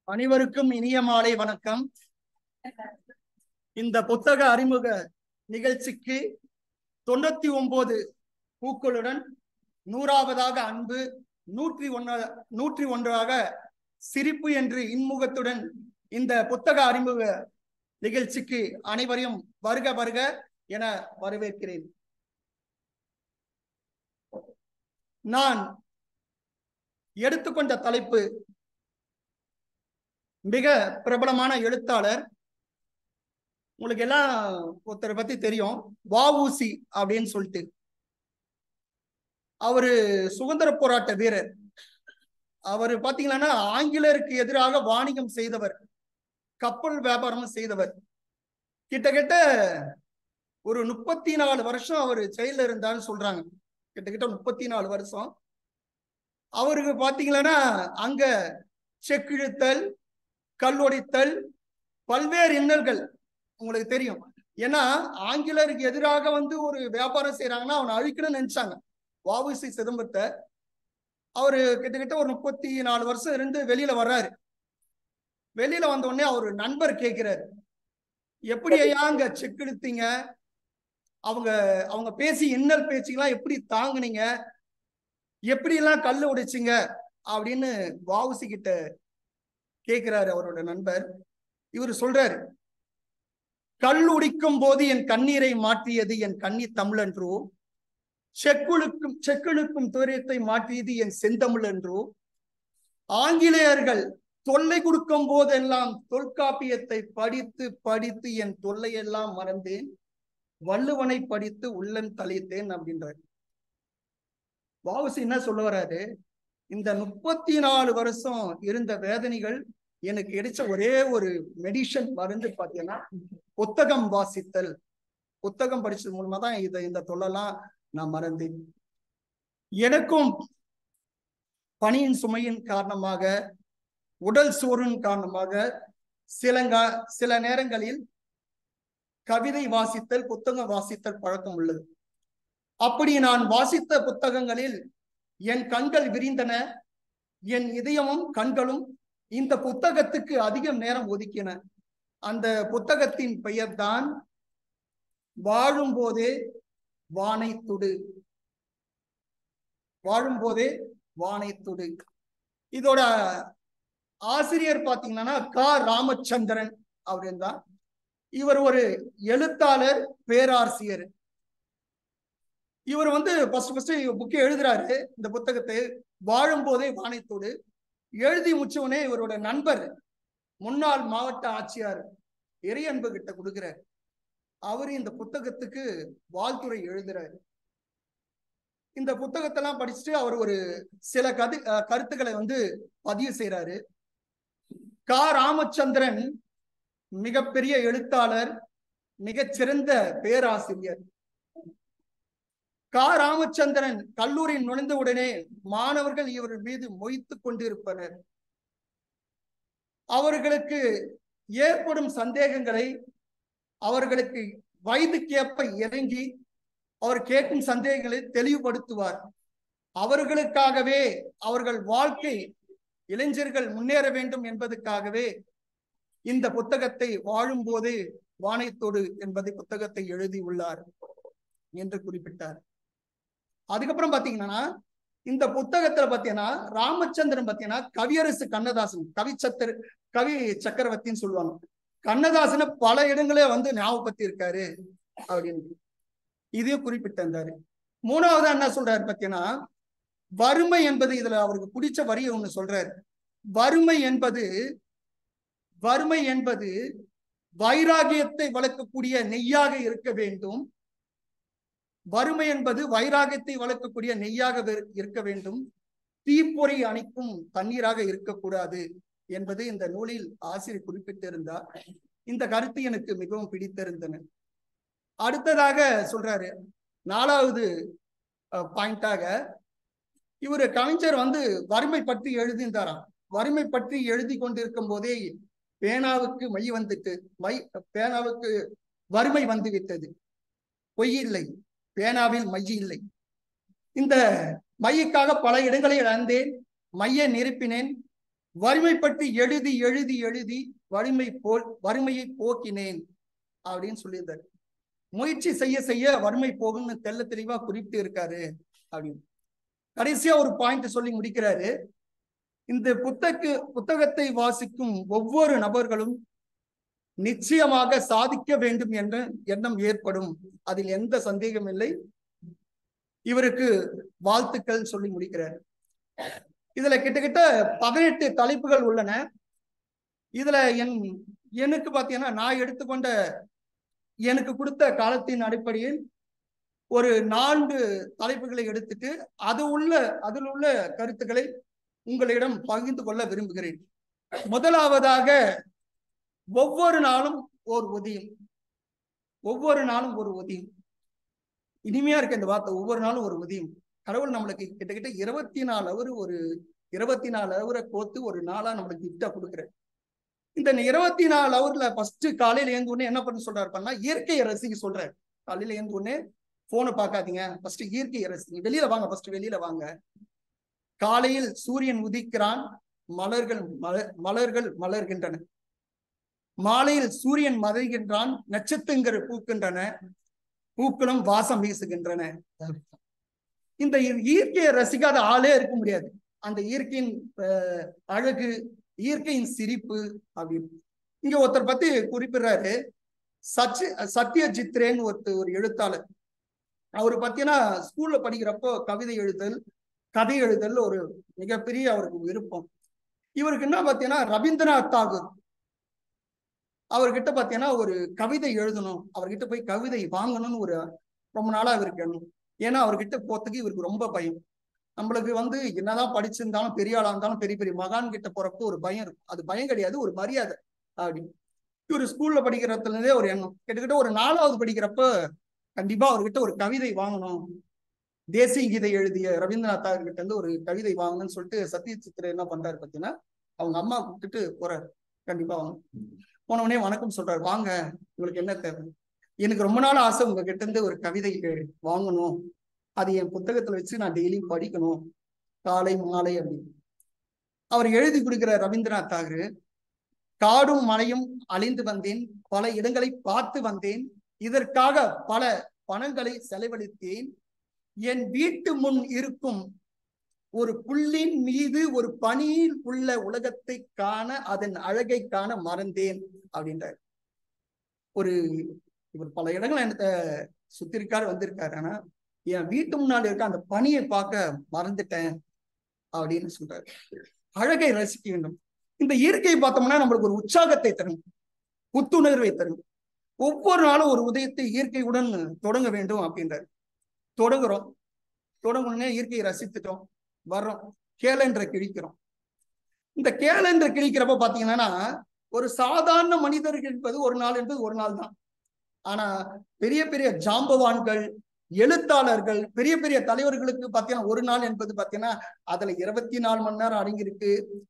அனைவருக்கும் இனிய மாலை வணக்கம் இந்த புத்தக அறிமுக நிகழ்ச்சிக்கு தொண்ணூத்தி ஒன்பது பூக்களுடன் நூறாவதாக அன்பு நூற்றி ஒன்ன நூற்றி ஒன்றாக சிரிப்பு என்று இன்முகத்துடன் இந்த புத்தக அறிமுக நிகழ்ச்சிக்கு அனைவரையும் வருக வருக என வரவேற்கிறேன் நான் எடுத்துக்கொண்ட தலைப்பு மிக பிரபலமான எழுத்தாளர் உங்களுக்கு எல்லாம் ஒருத்தரை பத்தி தெரியும் வஉசி அப்படின்னு சொல்லிட்டு அவரு சுதந்திர போராட்ட வீரர் அவர் பாத்தீங்கன்னா ஆங்கிலேயருக்கு எதிராக வாணிகம் செய்தவர் கப்பல் வியாபாரம் செய்தவர் கிட்டத்தட்ட ஒரு முப்பத்தி நாலு வருஷம் அவர் ஜெயில இருந்தான்னு சொல்றாங்க கிட்டத்தட்ட முப்பத்தி நாலு வருஷம் அவருக்கு பாத்தீங்கன்னா அங்க செக்கிழுத்தல் கல்லொடித்தல் பல்வேறு இன்னல்கள் உங்களுக்கு தெரியும் ஏன்னா ஆங்கிலருக்கு எதிராக வந்து ஒரு வியாபாரம் செய்யறாங்கன்னா அவனை அழிக்கணும்னு நினைச்சாங்க வாவுசி சிதம்பரத்தை அவரு கிட்டத்தட்ட ஒரு முப்பத்தி நாலு வருஷம் இருந்து வெளியில வர்றாரு வெளியில வந்த உடனே அவர் நண்பர் கேட்கிறாரு எப்படி ஐயா அங்க செக் இழுத்தீங்க அவங்க அவங்க பேசி இன்னல் பேச்சுக்கெல்லாம் எப்படி தாங்குனீங்க எப்படி எல்லாம் கல்லு உடைச்சிங்க அப்படின்னு வாவுசி கிட்ட கேட்கிறாரு அவரோட நண்பர் இவர் சொல்றாரு கல் உடிக்கும் போது என் கண்ணீரை மாற்றியது என் கண்ணீர் தமிழ் என்றோ செக்குழுக்கும் செக்குழுக்கும் துயரத்தை மாற்றியது என் செந்தமிழ் என்றோ ஆங்கிலேயர்கள் தொல்லை கொடுக்கும் போதெல்லாம் தொல்காப்பியத்தை படித்து படித்து என் தொல்லையெல்லாம் மறந்தேன் வள்ளுவனை படித்து உள்ளம் தலைத்தேன் அப்படின்றார் வாவுசி என்ன சொல்ல வர்றாரு இந்த முப்பத்தி நாலு வருஷம் இருந்த வேதனைகள் எனக்கு கிடைச்ச ஒரே ஒரு மெடிஷன் மருந்து பாத்தீங்கன்னா புத்தகம் வாசித்தல் புத்தகம் படிச்சது மூலமா தான் இதை இந்த தொல்லலாம் நான் மறந்தேன் எனக்கும் பணியின் சுமையின் காரணமாக உடல் சோறின் காரணமாக சில சில நேரங்களில் கவிதை வாசித்தல் புத்தகம் வாசித்தல் பழக்கம் உள்ளது அப்படி நான் வாசித்த புத்தகங்களில் என் கண்கள் விரிந்தன என் இதயமும் கண்களும் இந்த புத்தகத்துக்கு அதிகம் நேரம் ஒதுக்கின அந்த புத்தகத்தின் பெயர் தான் வாழும் போதே வானை துடு வாழும் போதே வானை துடு இதோட ஆசிரியர் பாத்தீங்கன்னா க ராமச்சந்திரன் அப்படின்னு தான் இவர் ஒரு எழுத்தாளர் பேராசிரியர் இவர் வந்து ஃபர்ஸ்ட் ஃபர்ஸ்ட் புக்கை எழுதுறாரு இந்த புத்தகத்தை வாழும் போதே வானைத்தோடு எழுதி முடிச்சவனே இவரோட நண்பர் முன்னாள் மாவட்ட ஆட்சியார் இறையன்பு கிட்ட கொடுக்கிறார் அவர் இந்த புத்தகத்துக்கு வாழ்த்துறை எழுதுறாரு இந்த புத்தகத்தெல்லாம் படிச்சுட்டு அவர் ஒரு சில கது கருத்துக்களை வந்து பதிவு செய்யறாரு கா ராமச்சந்திரன் மிகப்பெரிய எழுத்தாளர் மிகச்சிறந்த பேராசிரியர் கா ராமச்சந்திரன் கல்லூரி நுழைந்த உடனே மாணவர்கள் இவர் மீது மொய்த்து கொண்டிருப்பனர் அவர்களுக்கு ஏற்படும் சந்தேகங்களை அவர்களுக்கு வயதுக்கேற்ப இறங்கி அவர் கேட்கும் சந்தேகங்களை தெளிவுபடுத்துவார் அவர்களுக்காகவே அவர்கள் வாழ்க்கை இளைஞர்கள் முன்னேற வேண்டும் என்பதற்காகவே இந்த புத்தகத்தை வாழும் போது வானைத்தோடு என்பதை புத்தகத்தை எழுதி உள்ளார் என்று குறிப்பிட்டார் அதுக்கப்புறம் பாத்தீங்கன்னா இந்த புத்தகத்துல பாத்தீங்கன்னா ராமச்சந்திரன் பாத்தீங்கன்னா கவியரசு கண்ணதாசன் கவி சத்தர் கவி சக்கரவர்த்தின்னு சொல்லுவாங்க கண்ணதாசனை பல இடங்களே வந்து ஞாபகப்படுத்தி இருக்காரு அப்படின்னு இதையும் குறிப்பிட்டிருந்தாரு மூணாவது என்ன சொல்றாரு பாத்தீங்கன்னா வறுமை என்பது இதுல அவருக்கு பிடிச்ச வரியை ஒண்ணு சொல்றாரு வறுமை என்பது வறுமை என்பது வைராகியத்தை வளர்க்கக்கூடிய நெய்யாக இருக்க வேண்டும் வறுமை என்பது வைராகத்தை வளர்க்கக்கூடிய நெய்யாக இருக்க வேண்டும் தீப்பொறி அணைக்கும் தண்ணீராக இருக்கக்கூடாது என்பது இந்த நூலில் ஆசிரியர் குறிப்பிட்டிருந்தார் இந்த கருத்து எனக்கு மிகவும் பிடித்திருந்தன அடுத்ததாக சொல்றாரு நாலாவது பாயிண்டாக இவர் கவிஞர் வந்து வறுமை பற்றி எழுதியிருந்தாராம் வறுமை பற்றி எழுதி கொண்டிருக்கும் போதே பேனாவுக்கு மை வந்துட்டு மை பேனாவுக்கு வறுமை வந்து விட்டது பொய் இல்லை பேனாவில் மை இல்லை இந்த மையுக்காக பல இடங்களை இழந்தேன் மைய நிரப்பினேன் வறுமை பற்றி எழுதி எழுதி எழுதி வறுமை போல் வறுமையை போக்கினேன் அப்படின்னு சொல்லியிருந்தாரு முயற்சி செய்ய செய்ய வறுமை போகும்னு தெல்ல தெளிவா குறிப்பிட்டு இருக்காரு அப்படின்னு கடைசியா ஒரு பாயிண்ட் சொல்லி முடிக்கிறாரு இந்த புத்தக்கு புத்தகத்தை வாசிக்கும் ஒவ்வொரு நபர்களும் நிச்சயமாக சாதிக்க வேண்டும் என்ற எண்ணம் ஏற்படும் அதில் எந்த சந்தேகம் இல்லை இவருக்கு வாழ்த்துக்கள் சொல்லி முடிக்கிறார் இதுல கிட்டத்தட்ட பதினெட்டு தலைப்புகள் உள்ளன இதுல என் எனக்கு பாத்தீங்கன்னா நான் எடுத்துக்கொண்ட எனக்கு கொடுத்த காலத்தின் அடிப்படையில் ஒரு நான்கு தலைப்புகளை எடுத்துட்டு அது உள்ள அதில் உள்ள கருத்துக்களை உங்களிடம் பகிர்ந்து கொள்ள விரும்புகிறேன் முதலாவதாக ஒவ்வொரு நாளும் ஒரு உதயம் ஒவ்வொரு நாளும் ஒரு உதயம் இனிமையா இருக்கு இந்த வார்த்தை ஒவ்வொரு நாளும் ஒரு உதயம் கடவுள் நம்மளுக்கு கிட்டத்தட்ட இருபத்தி நாலு அவர் ஒரு இருபத்தி நாலு அவரை கோத்து ஒரு நாளா நம்மளுக்கு கிஃப்டா கொடுக்குறாரு இந்த இருபத்தி நாலு அவர்ல ஃபர்ஸ்ட் காலையில ஏந்து உடனே என்ன பண்ண சொல்றாரு பண்ணா இயற்கையை ரசிக்க சொல்றாரு காலையில ஏந்து உடனே போனை பார்க்காதீங்க ஃபர்ஸ்ட் இயற்கையை ரசிங்க வெளியில வாங்க ஃபர்ஸ்ட் வெளியில வாங்க காலையில் சூரியன் உதிக்கிறான் மலர்கள் மலர் மலர்கள் மலர்கின்றன மாலையில் சூரியன் மறைகின்றான் நட்சத்திரங்கள் பூக்கின்றன பூக்களும் வாசம் வீசுகின்றன இந்த இயற்கையை ரசிக்காத ஆளே இருக்க முடியாது அந்த இயற்கையின் அழகு இயற்கையின் சிரிப்பு அப்படின்னு இங்க ஒருத்தர் பத்தி குறிப்பிடுறாரு சச்சி சத்ய ஜித்ரேன்னு ஒருத்தர் ஒரு எழுத்தாளர் அவர் பார்த்தீங்கன்னா ஸ்கூல்ல படிக்கிறப்போ கவிதை எழுதல் கதை எழுதல் ஒரு மிகப்பெரிய அவருக்கு விருப்பம் இவருக்கு என்ன பார்த்தீங்கன்னா ரவீந்திரநாத் தாகூர் அவர்கிட்ட பார்த்தீங்கன்னா ஒரு கவிதை எழுதணும் அவர்கிட்ட போய் கவிதை வாங்கணும்னு ஒரு ரொம்ப நாளா இவருக்கு எண்ணம் ஏன்னா அவர்கிட்ட போறதுக்கு இவருக்கு ரொம்ப பயம் நம்மளுக்கு வந்து என்னதான் படிச்சிருந்தாலும் பெரிய ஆளா இருந்தாலும் பெரிய பெரிய மகான் கிட்ட போறப்போ ஒரு பயம் இருக்கும் அது பயம் கிடையாது ஒரு மரியாதை அப்படின்னு இவர் ஸ்கூல்ல படிக்கிறதுல இருந்தே ஒரு எண்ணம் கிட்டத்தட்ட ஒரு நாலாவது படிக்கிறப்ப கண்டிப்பா அவர்கிட்ட ஒரு கவிதை வாங்கணும் தேசிய கீதை எழுதிய ரவீந்திரநாத் தாகூர் கிட்ட இருந்து ஒரு கவிதை வாங்கணும்னு சொல்லிட்டு சத்ய சித்திர என்ன பண்றாரு பார்த்தீங்கன்னா அவங்க அம்மா கூப்பிட்டுட்டு போறாரு கண்டிப்பா வாங்க போன உடனே வணக்கம் சொல்றாரு வாங்க உங்களுக்கு என்ன தேவை எனக்கு ரொம்ப நாள் ஆசை உங்ககிட்ட இருந்து ஒரு கவிதை வாங்கணும் அது என் புத்தகத்துல வச்சு நான் டெய்லியும் படிக்கணும் காலை மாலை அப்படின்னு அவர் எழுதி கொடுக்கிற ரவீந்திரநாத் தாகூர் காடும் மலையும் அழிந்து வந்தேன் பல இடங்களை பார்த்து வந்தேன் இதற்காக பல பணங்களை செலவழித்தேன் என் வீட்டு முன் இருக்கும் ஒரு புள்ளின் மீது ஒரு பனியில் உள்ள உலகத்தை காண அதன் அழகை காண மறந்தேன் அப்படின்றார் ஒரு இவர் பல இடங்கள் எனக்கு சுத்திருக்காரு வந்திருக்காரு ஆனா என் வீட்டு முன்னாடி இருக்க அந்த பனியை பார்க்க மறந்துட்டேன் அப்படின்னு சொல்றாரு அழகை ரசிக்க வேண்டும் இந்த இயற்கையை பார்த்தோம்னா நம்மளுக்கு ஒரு உற்சாகத்தை தரும் புத்துணர்வை தரும் ஒவ்வொரு நாளும் ஒரு உதயத்தை இயற்கையுடன் தொடங்க வேண்டும் அப்படின்றாரு தொடங்குறோம் தொடங்கணுன்னே இயற்கையை ரசித்துட்டோம் வர்றோம் கேலண்டரை கிழிக்கிறோம் இந்த கேலண்டரை கிழிக்கிறப்ப பாத்தீங்கன்னா ஒரு சாதாரண மனிதர்கள் என்பது ஒரு நாள் என்பது ஒரு நாள் தான் ஆனா பெரிய பெரிய ஜாம்பவான்கள் எழுத்தாளர்கள் பெரிய பெரிய தலைவர்களுக்கு பாத்தீங்கன்னா ஒரு நாள் என்பது பாத்தீங்கன்னா அதுல இருபத்தி நாலு மணி நேரம் அடங்கியிருக்கு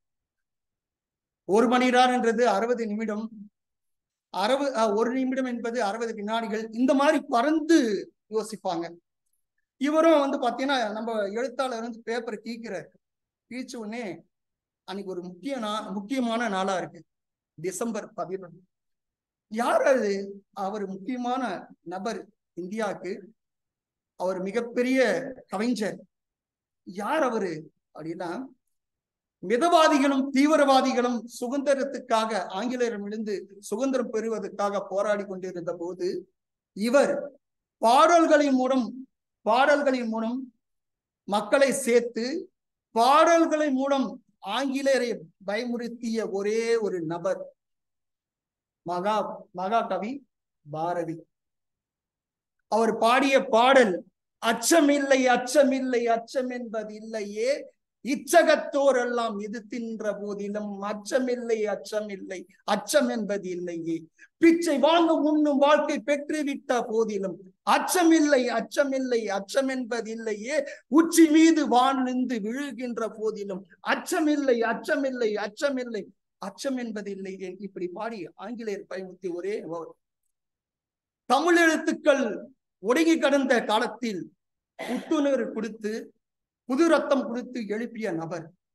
ஒரு மணி நேரம்ன்றது அறுபது நிமிடம் அறுபது ஒரு நிமிடம் என்பது அறுபது வினாடிகள் இந்த மாதிரி பறந்து யோசிப்பாங்க இவரும் வந்து பாத்தீங்கன்னா நம்ம எழுத்தாளர் வந்து பேப்பர் கீக்கிறார் கீச்ச உடனே அன்னைக்கு ஒரு முக்கிய நா முக்கியமான நாளா இருக்கு டிசம்பர் பதினொன்று யார் அது அவர் முக்கியமான நபர் இந்தியாவுக்கு அவர் மிகப்பெரிய கவிஞர் யார் அவரு அப்படின்னா மிதவாதிகளும் தீவிரவாதிகளும் சுதந்திரத்துக்காக ஆங்கிலேயரிடமிருந்து சுதந்திரம் பெறுவதற்காக போராடி கொண்டிருந்த போது இவர் பாடல்களின் மூலம் பாடல்களின் மூலம் மக்களை சேர்த்து பாடல்களின் மூலம் ஆங்கிலேயரை பயமுறுத்திய ஒரே ஒரு நபர் மகா மகாகவி பாரதி அவர் பாடிய பாடல் அச்சமில்லை அச்சமில்லை அச்சம் என்பது இல்லையே இச்சகத்தோர் எல்லாம் இது தின்ற போதிலும் அச்சமில்லை அச்சமில்லை அச்சம் என்பது இல்லையே பிச்சை வாங்க உண்ணும் வாழ்க்கை பெற்றுவிட்ட போதிலும் அச்சமில்லை அச்சமில்லை அச்சம் என்பது இல்லையே உச்சி மீது வாழ்ந்து விழுகின்ற போதிலும் அச்சமில்லை அச்சமில்லை அச்சமில்லை அச்சம் என்பது இல்லையே இப்படி பாடி ஆங்கிலேயர் பயமுத்தி ஒரே தமிழ் எழுத்துக்கள் ஒடுங்கி கடந்த காலத்தில் புத்துணர்வு கொடுத்து புது ரத்தம் கொடுத்து எழுப்பிய நபர்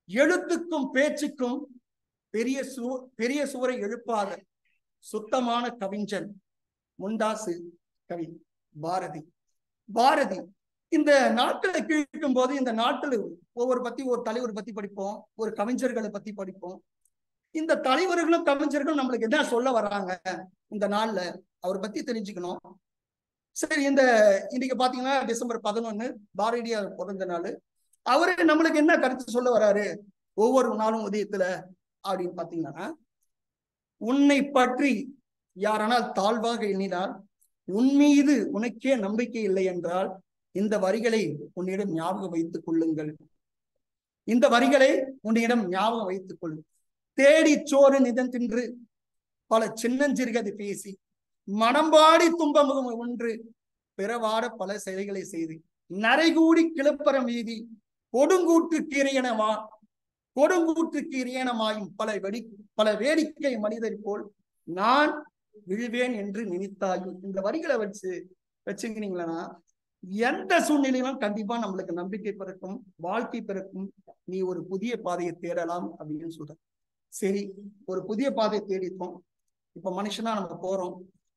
எழுத்துக்கும் பேச்சுக்கும் பெரிய சு பெரிய சுவரை எழுப்பாத சுத்தமான கவிஞன் முண்டாசு கவி பாரதி பாரதி இந்த நாட்களை கிழிக்கும் போது இந்த நாட்டில் ஒவ்வொரு பத்தி ஒரு தலைவர் பத்தி படிப்போம் ஒரு கவிஞர்களை பத்தி படிப்போம் இந்த தலைவர்களும் கவிஞர்களும் நம்மளுக்கு என்ன சொல்ல வர்றாங்க இந்த நாள்ல அவர் பத்தி தெரிஞ்சுக்கணும் சரி இந்த இன்னைக்கு பாத்தீங்கன்னா டிசம்பர் பதினொன்னு பாரதியார் பிறந்த நாள் அவரு நம்மளுக்கு என்ன கருத்து சொல்ல வர்றாரு ஒவ்வொரு நாளும் உதயத்துல அப்படின்னு பாத்தீங்கன்னா உன்னை பற்றி யாரானால் தாழ்வாக எண்ணினால் உன் மீது உனக்கே நம்பிக்கை இல்லை என்றால் இந்த வரிகளை உன்னிடம் ஞாபகம் வைத்துக் கொள்ளுங்கள் இந்த வரிகளை உன்னிடம் ஞாபகம் வைத்துக் கொள் தேடி சோறு நிதம் தின்று பல சின்னஞ்சிறுகதை பேசி மனம்பாடி துன்பமுகம் ஒன்று பிறவாட பல செயல்களை செய்து நரைகூடி கிளப்பரம் வீதி கொடுங்கூட்டு கீரையனவா கொடுங்கூட்டு கீரையனமாயும் பல வெடி பல வேடிக்கை மனிதர் போல் நான் விழுவேன் என்று நினைத்தாயும் இந்த வரிகளை வச்சு வச்சுக்கிறீங்களா எந்த சூழ்நிலையிலும் கண்டிப்பா நம்மளுக்கு நம்பிக்கை பிறக்கும் வாழ்க்கை பிறக்கும் நீ ஒரு புதிய பாதையை தேடலாம் அப்படின்னு சொல்ற சரி ஒரு புதிய பாதையை தேடிப்போம் இப்ப மனுஷனா நம்ம போறோம்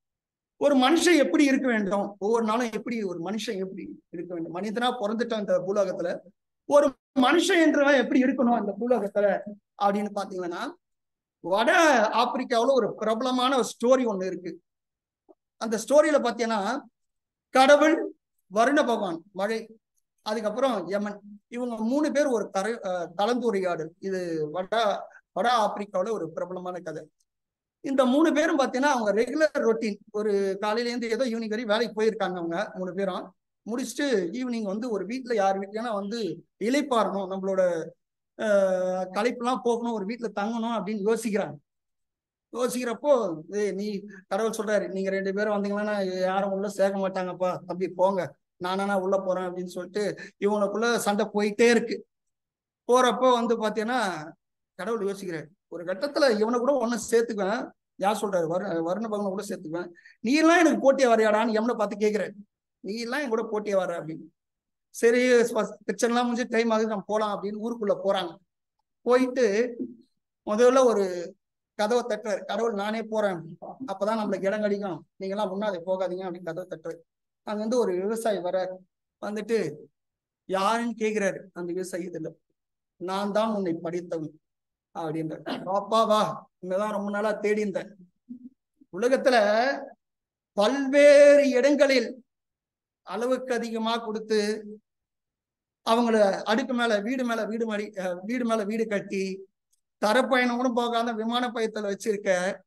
ஒரு மனுஷன் எப்படி இருக்க வேண்டும் ஒவ்வொரு நாளும் எப்படி ஒரு மனுஷன் எப்படி இருக்க வேண்டும் மனிதனா பிறந்துட்டான் இந்த பூலோகத்துல ஒரு மனுஷன் என்றவன் எப்படி இருக்கணும் அந்த பூலோகத்துல அப்படின்னு பாத்தீங்கன்னா வட ஆப்பிரிக்காவுல ஒரு பிரபலமான ஒரு ஸ்டோரி ஒண்ணு இருக்கு அந்த ஸ்டோரியில பாத்தீங்கன்னா கடவுள் வருண பகவான் மழை அதுக்கப்புறம் யமன் இவங்க மூணு பேர் ஒரு கரை கலந்துரையாடல் இது வட வட ஆப்பிரிக்காவுல ஒரு பிரபலமான கதை இந்த மூணு பேரும் பார்த்தீங்கன்னா அவங்க ரெகுலர் ரொட்டீன் ஒரு காலையில இருந்து ஏதோ ஈவினிங் வரையும் வேலைக்கு போயிருக்காங்க அவங்க மூணு பேரும் முடிச்சுட்டு ஈவினிங் வந்து ஒரு வீட்டுல யார் வீட்லனா வந்து இலைப்பாறணும் நம்மளோட களைப்பெல்லாம் போகணும் ஒரு வீட்டுல தங்கணும் அப்படின்னு யோசிக்கிறாங்க யோசிக்கிறப்போ ஏய் நீ கடவுள் சொல்றாரு நீங்க ரெண்டு பேரும் வந்தீங்கன்னா யாரும் உள்ள சேர்க்க மாட்டாங்கப்பா தம்பி போங்க நானா உள்ள போறேன் அப்படின்னு சொல்லிட்டு இவங்களுக்குள்ள சண்டை போயிட்டே இருக்கு போறப்போ வந்து பாத்தீங்கன்னா கடவுள் யோசிக்கிறாரு ஒரு கட்டத்துல இவனை கூட ஒன்னு சேர்த்துக்குவேன் யார் சொல்றாரு வரு வருண பகவனை கூட சேர்த்துக்குவேன் நீ எல்லாம் எனக்கு போட்டியா வரையாடான்னு எவனை பார்த்து கேட்கிறாரு நீ எல்லாம் என் கூட போட்டியா வர அப்படின்னு சரி பிரச்சனைலாம் முடிஞ்சு டைம் ஆகுது நம்ம போலாம் அப்படின்னு ஊருக்குள்ள போறாங்க போயிட்டு முதல்ல ஒரு கதவை தட்டுறாரு கடவுள் நானே போறேன் அப்பதான் நம்மளுக்கு இடம் கிடைக்கும் நீங்க எல்லாம் முன்னாடி போகாதீங்க அப்படின்னு கதவை தட்டுறாரு அங்க வந்து ஒரு விவசாயி வர்றாரு வந்துட்டு யாருன்னு கேக்குறாரு அந்த விவசாயி இதுல நான் தான் உன்னை படித்தவன் அப்படின்ற பாப்பா வா இங்கதான் ரொம்ப நாளா தேடி இருந்தேன் உலகத்துல பல்வேறு இடங்களில் அளவுக்கு அதிகமா கொடுத்து அவங்கள அடுக்கு மேல வீடு மேல வீடு மாடி வீடு மேல வீடு கட்டி தரப்பயணம் கூட போகாத விமான பயத்துல வச்சிருக்க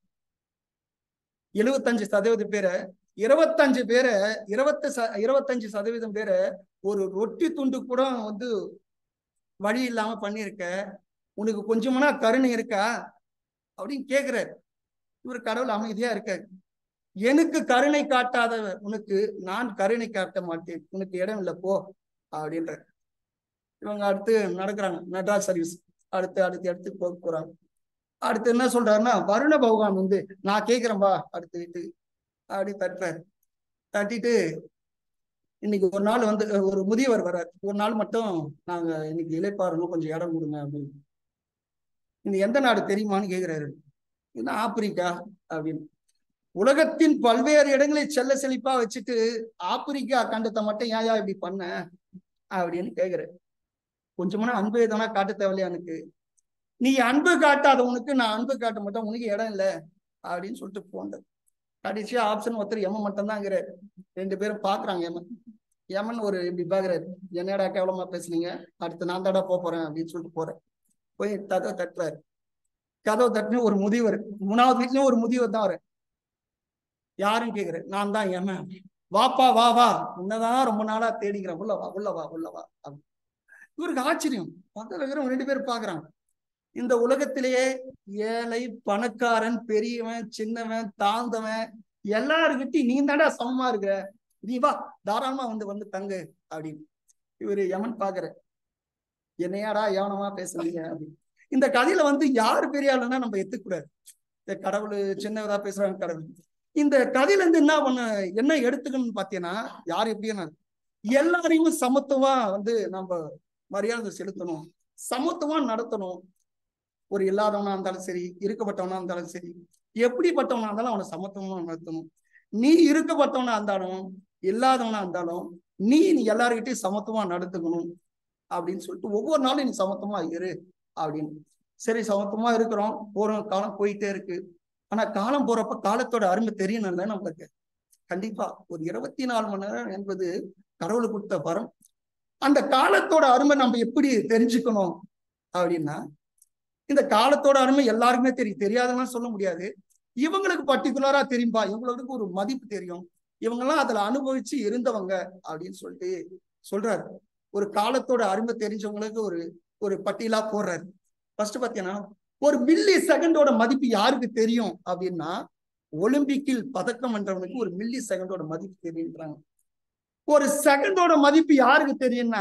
எழுபத்தஞ்சு சதவீதம் பேரை இருபத்தஞ்சு பேரை இருபத்தி ச இருபத்தஞ்சு சதவீதம் பேரை ஒரு ரொட்டி துண்டு கூட வந்து வழி இல்லாம பண்ணியிருக்க உனக்கு கொஞ்சமானா கருணை இருக்கா அப்படின்னு கேக்குறாரு இவர் கடவுள் அமைதியா இருக்காரு எனக்கு கருணை காட்டாத உனக்கு நான் கருணை காட்ட மாட்டேன் உனக்கு இடம் இல்லை போ அப்படின்ற இவங்க அடுத்து நடக்கிறாங்க மெட்ராஸ் சர்வீஸ் அடுத்து அடுத்து அடுத்து போக போறாங்க அடுத்து என்ன சொல்றாருன்னா வருண பகவான் வந்து நான் கேட்கிறேன்பா அடுத்து வீட்டு அப்படி தட்டுறாரு தட்டிட்டு இன்னைக்கு ஒரு நாள் வந்து ஒரு முதியவர் வர்றாரு ஒரு நாள் மட்டும் நாங்க இன்னைக்கு இலைப்பாறணும் கொஞ்சம் இடம் கொடுங்க அப்படின்னு இந்த எந்த நாடு தெரியுமான்னு கேக்குறாரு இது ஆப்பிரிக்கா அப்படின்னு உலகத்தின் பல்வேறு இடங்களை செல்ல செழிப்பா வச்சுட்டு ஆப்பிரிக்கா கண்டத்தை மட்டும் ஏயா இப்படி பண்ண அப்படின்னு கேக்குறாரு கொஞ்சமான அன்பு எதனா காட்ட தேவையில்லையா எனக்கு நீ அன்பு காட்டாதவனுக்கு நான் அன்பு காட்ட மாட்டேன் உனக்கு இடம் இல்லை அப்படின்னு சொல்லிட்டு போனது கடைசியா ஆப்ஷன் ஒருத்தர் எமன் மட்டும் தான் ரெண்டு பேரும் பாக்குறாங்க எமன் யமன் ஒரு இப்படி பாக்குறாரு என்னடா கேவலமா பேசுனீங்க அடுத்து நான் தாடா போறேன் அப்படின்னு சொல்லிட்டு போறேன் போய் கதவை தட்டுறாரு கதவை தட்டுன்னு ஒரு முதியவர் மூணாவது வீட்லயும் ஒரு முதியவர் தான் வர யாரும் கேக்குற நான் தான் யமன் வாப்பா வா வா உன்னதான் ரொம்ப நாளா தேடிக்கிறேன் உள்ள வா உள்ள வா உள்ள வா இவருக்கு ஆச்சரியம் பக்கத்துல இருக்கிறவங்க ரெண்டு பேரும் பாக்குறாங்க இந்த உலகத்திலேயே ஏழை பணக்காரன் பெரியவன் சின்னவன் தாழ்ந்தவன் எல்லாருக்கிட்டையும் நீ தாண்டா சமமா இருக்கிற நீ வா தாராளமா வந்து வந்து தங்கு அப்படின்னு இவரு யமன் பாக்குற என்னையாடா யவனமா பேசுறீங்க அப்படின்னு இந்த கதையில வந்து யாரு பெரிய ஆளுன்னா நம்ம எத்துக்கூடாது இந்த கடவுள் சின்னதா பேசுறாங்க கடவுள் இந்த கதையில இருந்து என்ன பண்ண என்ன எடுத்துக்கணும்னு பாத்தீங்கன்னா யார் எப்படின்னா எல்லாரையும் சமத்துவமா வந்து நம்ம மரியாதை செலுத்தணும் சமத்துவமா நடத்தணும் ஒரு இல்லாதவனா இருந்தாலும் சரி இருக்கப்பட்டவனா இருந்தாலும் சரி எப்படிப்பட்டவனா இருந்தாலும் அவனை சமத்துவமா நடத்தணும் நீ இருக்கப்பட்டவனா இருந்தாலும் இல்லாதவனா இருந்தாலும் நீ நீ எல்லாருக்கிட்டையும் சமத்துவமா நடத்துக்கணும் அப்படின்னு சொல்லிட்டு ஒவ்வொரு நாளும் நீ சமத்துவமா இரு அப்படின்னு சரி சமத்துவமா இருக்கிறோம் போறோம் காலம் போயிட்டே இருக்கு ஆனா காலம் போறப்ப காலத்தோட அருமை தெரியணும்ல நம்மளுக்கு கண்டிப்பா ஒரு இருபத்தி நாலு மணி நேரம் என்பது கடவுள் கொடுத்த வரம் அந்த காலத்தோட அருமை நம்ம எப்படி தெரிஞ்சுக்கணும் அப்படின்னா இந்த காலத்தோட அருமை எல்லாருக்குமே தெரியும் தெரியாதெல்லாம் சொல்ல முடியாது இவங்களுக்கு பர்டிகுலரா தெரியும்பா இவங்களுக்கு ஒரு மதிப்பு தெரியும் இவங்கெல்லாம் அதுல அனுபவிச்சு இருந்தவங்க அப்படின்னு சொல்லிட்டு சொல்றாரு ஒரு காலத்தோட அருமை தெரிஞ்சவங்களுக்கு ஒரு ஒரு பட்டியலா போடுறாரு ஃபர்ஸ்ட் பாத்தீங்கன்னா ஒரு மில்லி செகண்டோட மதிப்பு யாருக்கு தெரியும் அப்படின்னா ஒலிம்பிக்கில் பதக்கம் வென்றவனுக்கு ஒரு மில்லி செகண்டோட மதிப்பு தெரியுன்றாங்க ஒரு செகண்டோட மதிப்பு யாருக்கு தெரியும்னா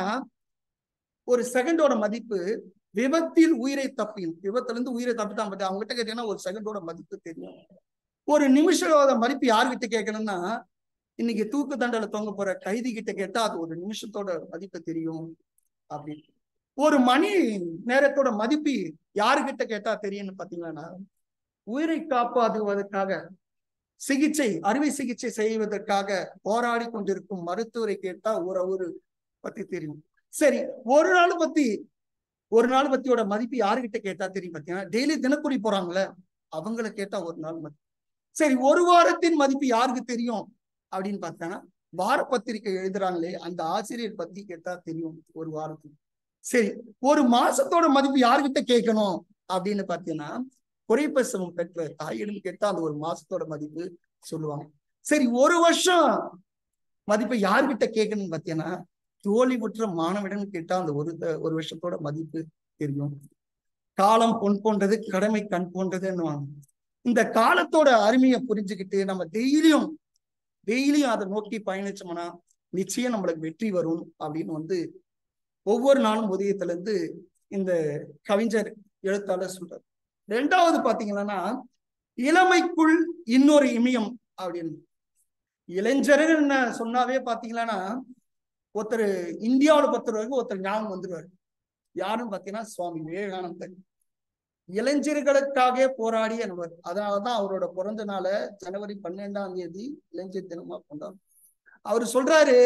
ஒரு செகண்டோட மதிப்பு விபத்தில் உயிரை தப்பின் விபத்துல இருந்து உயிரை தப்பிட்டான் பத்தி அவங்க கிட்ட கேட்டீங்கன்னா ஒரு செகண்டோட மதிப்பு தெரியும் ஒரு நிமிஷத்தோட மதிப்பு யாருக்கிட்ட கேட்கணும்னா இன்னைக்கு தூக்கு தண்டனை தொங்க போற கைதி கிட்ட கேட்டா அது ஒரு நிமிஷத்தோட மதிப்பு தெரியும் அப்படின்னு ஒரு மணி நேரத்தோட மதிப்பு யாருக்கிட்ட கேட்டா தெரியும்னு பாத்தீங்கன்னா உயிரை காப்பாற்றுவதற்காக சிகிச்சை அறுவை சிகிச்சை செய்வதற்காக போராடி கொண்டிருக்கும் மருத்துவரை கேட்டா ஒரு அவரு பத்தி தெரியும் சரி ஒரு நாள் பத்தி ஒரு நாள் பத்தியோட மதிப்பு யாருக்கிட்ட கேட்டா தெரியும் பாத்தீங்கன்னா டெய்லி தினக்கூலி போறாங்களே அவங்கள கேட்டா ஒரு நாள் மதிப்பு சரி ஒரு வாரத்தின் மதிப்பு யாருக்கு தெரியும் அப்படின்னு பார்த்தாங்கன்னா வார பத்திரிகை எழுதுறாங்களே அந்த ஆசிரியர் பத்தி கேட்டா தெரியும் ஒரு வாரத்துக்கு சரி ஒரு மாசத்தோட மதிப்பு யாருக்கிட்ட கேட்கணும் அப்படின்னு பாத்தீங்கன்னா குறைப்பசவம் பெற்ற தாயிடம் கேட்டா அந்த ஒரு மாசத்தோட மதிப்பு சொல்லுவாங்க சரி ஒரு வருஷம் மதிப்பை யார்கிட்ட கேட்கணும்னு பாத்தீங்கன்னா தோல்வி உற்ற மாணவிடன் கேட்டா அந்த ஒரு ஒரு வருஷத்தோட மதிப்பு தெரியும் காலம் பொன் போன்றது கடமை கண் போன்றதுன்னுவாங்க இந்த காலத்தோட அருமையை புரிஞ்சுக்கிட்டு நம்ம டெய்லியும் டெய்லியும் அதை நோக்கி பயணிச்சோம்னா நிச்சயம் நம்மளுக்கு வெற்றி வரும் அப்படின்னு வந்து ஒவ்வொரு நாளும் உதயத்துல இருந்து இந்த கவிஞர் எழுத்தாளர் சொல்றாரு ரெண்டாவது பாத்தீங்கன்னா இளமைக்குள் இன்னொரு இமயம் அப்படின்னு இளைஞர்கள் என்ன சொன்னாவே பாத்தீங்கன்னா ஒருத்தர் இந்தியாவோட பொறுத்தவரைக்கும் ஒருத்தர் ஞாபகம் வந்துருவாரு யாருன்னு பாத்தீங்கன்னா சுவாமி விவேகானந்தர் இளைஞர்களுக்காக போராடிய நபர் அதனாலதான் அவரோட பிறந்த நாள ஜனவரி பன்னெண்டாம் தேதி இளைஞர் தினமா கொண்டாடும் அவர் சொல்றாரு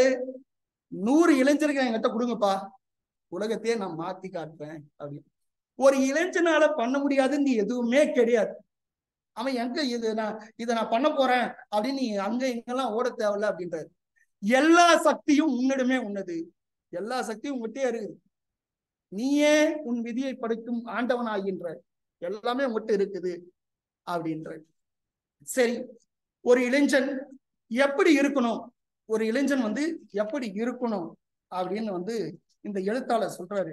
நூறு இளைஞர்கள் என்கிட்ட கொடுங்கப்பா உலகத்தையே நான் மாத்தி காட்டுறேன் அப்படின்னு ஒரு இளைஞனால பண்ண முடியாதுன்னு எதுவுமே கிடையாது அவன் எங்க இது நான் இதை நான் பண்ண போறேன் அப்படின்னு நீ அங்க இங்கெல்லாம் ஓட தேவையில்ல அப்படின்றாரு எல்லா சக்தியும் உன்னிடமே உன்னது எல்லா சக்தியும் உங்ககிட்டே இருக்குது நீயே உன் விதியை படைக்கும் ஆண்டவன் ஆகின்ற எல்லாமே உங்ககிட்ட இருக்குது அப்படின்ற சரி ஒரு இளைஞன் எப்படி இருக்கணும் ஒரு இளைஞன் வந்து எப்படி இருக்கணும் அப்படின்னு வந்து இந்த எழுத்தாளர் சொல்றாரு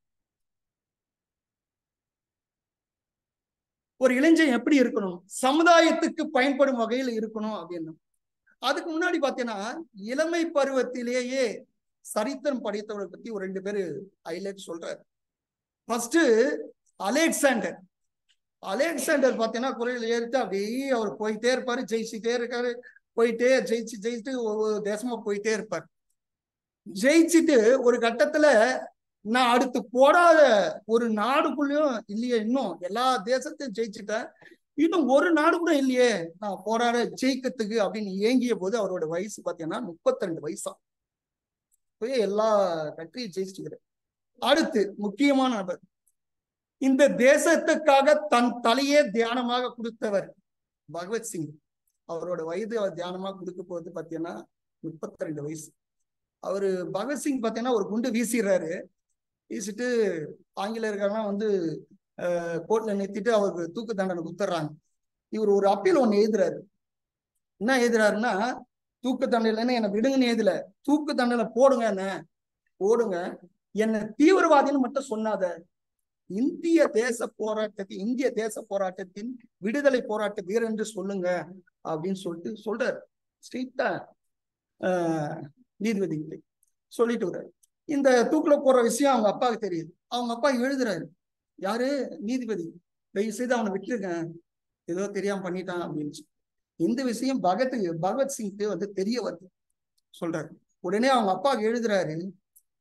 ஒரு இளைஞன் எப்படி இருக்கணும் சமுதாயத்துக்கு பயன்படும் வகையில் இருக்கணும் அப்படின்னு அதுக்கு முன்னாடி பாத்தீங்கன்னா இளமை பருவத்திலேயே சரித்திரம் படைத்தவரை பத்தி ஒரு ரெண்டு பேரு ஹைலைட் சொல்றாரு ஃபர்ஸ்ட் அலெக்சாண்டர் அலெக்சாண்டர் பாத்தீங்கன்னா குறையில் ஏறிட்டு அப்படியே அவர் போயிட்டே இருப்பாரு ஜெயிச்சுட்டே இருக்காரு போயிட்டே ஜெயிச்சு ஜெயிச்சுட்டு ஒவ்வொரு தேசமா போயிட்டே இருப்பார் ஜெயிச்சுட்டு ஒரு கட்டத்துல நான் அடுத்து போடாத ஒரு நாடுக்குள்ளயும் இல்லையே இன்னும் எல்லா தேசத்தையும் ஜெயிச்சுட்டேன் இன்னும் ஒரு நாடு கூட இல்லையே நான் போராட ஜெயிக்கிறதுக்கு அப்படின்னு ஏங்கிய போது அவரோட வயசு பாத்தீங்கன்னா முப்பத்தி ரெண்டு வயசா போய் எல்லா கண்ட்ரியும் ஜெயிச்சுட்டு அடுத்து முக்கியமான நபர் இந்த தேசத்துக்காக தன் தலையே தியானமாக கொடுத்தவர் பகவத்சிங் அவரோட வயது அவர் தியானமா கொடுக்க போறது பாத்தீங்கன்னா முப்பத்தி ரெண்டு வயசு அவரு பகத்சிங் பாத்தீங்கன்னா ஒரு குண்டு வீசிடுறாரு வீசிட்டு ஆங்கிலேயர்கள்லாம் வந்து கோர்ட்ல நிறுத்திட்டு அவருக்கு தூக்கு தண்டனை கொடுத்துட்றாங்க இவர் ஒரு அப்பீல் ஒண்ணு எழுதுறாரு என்ன எழுதுறாருன்னா தூக்கு தண்டனைன்னு என்னை விடுங்கன்னு எழுதல தூக்கு தண்டனை போடுங்க என்ன போடுங்க என்ன தீவிரவாதின்னு மட்டும் சொன்னாத இந்திய தேச போராட்டத்தின் இந்திய தேச போராட்டத்தின் விடுதலை போராட்ட வீரர் என்று சொல்லுங்க அப்படின்னு சொல்லிட்டு சொல்றாரு ஸ்ட்ரீட்டா நீதிபதிகளை சொல்லிட்டு வர்றாரு இந்த தூக்குல போற விஷயம் அவங்க அப்பாவுக்கு தெரியுது அவங்க அப்பா எழுதுறாரு யாரு நீதிபதி தயவு செய்து அவனை விட்டுருங்க ஏதோ தெரியாம பண்ணிட்டான் அப்படின்னு இந்த விஷயம் பகத் பகவத் சிங்க்கு வந்து தெரிய வருது சொல்றாரு உடனே அவங்க அப்பா எழுதுறாரு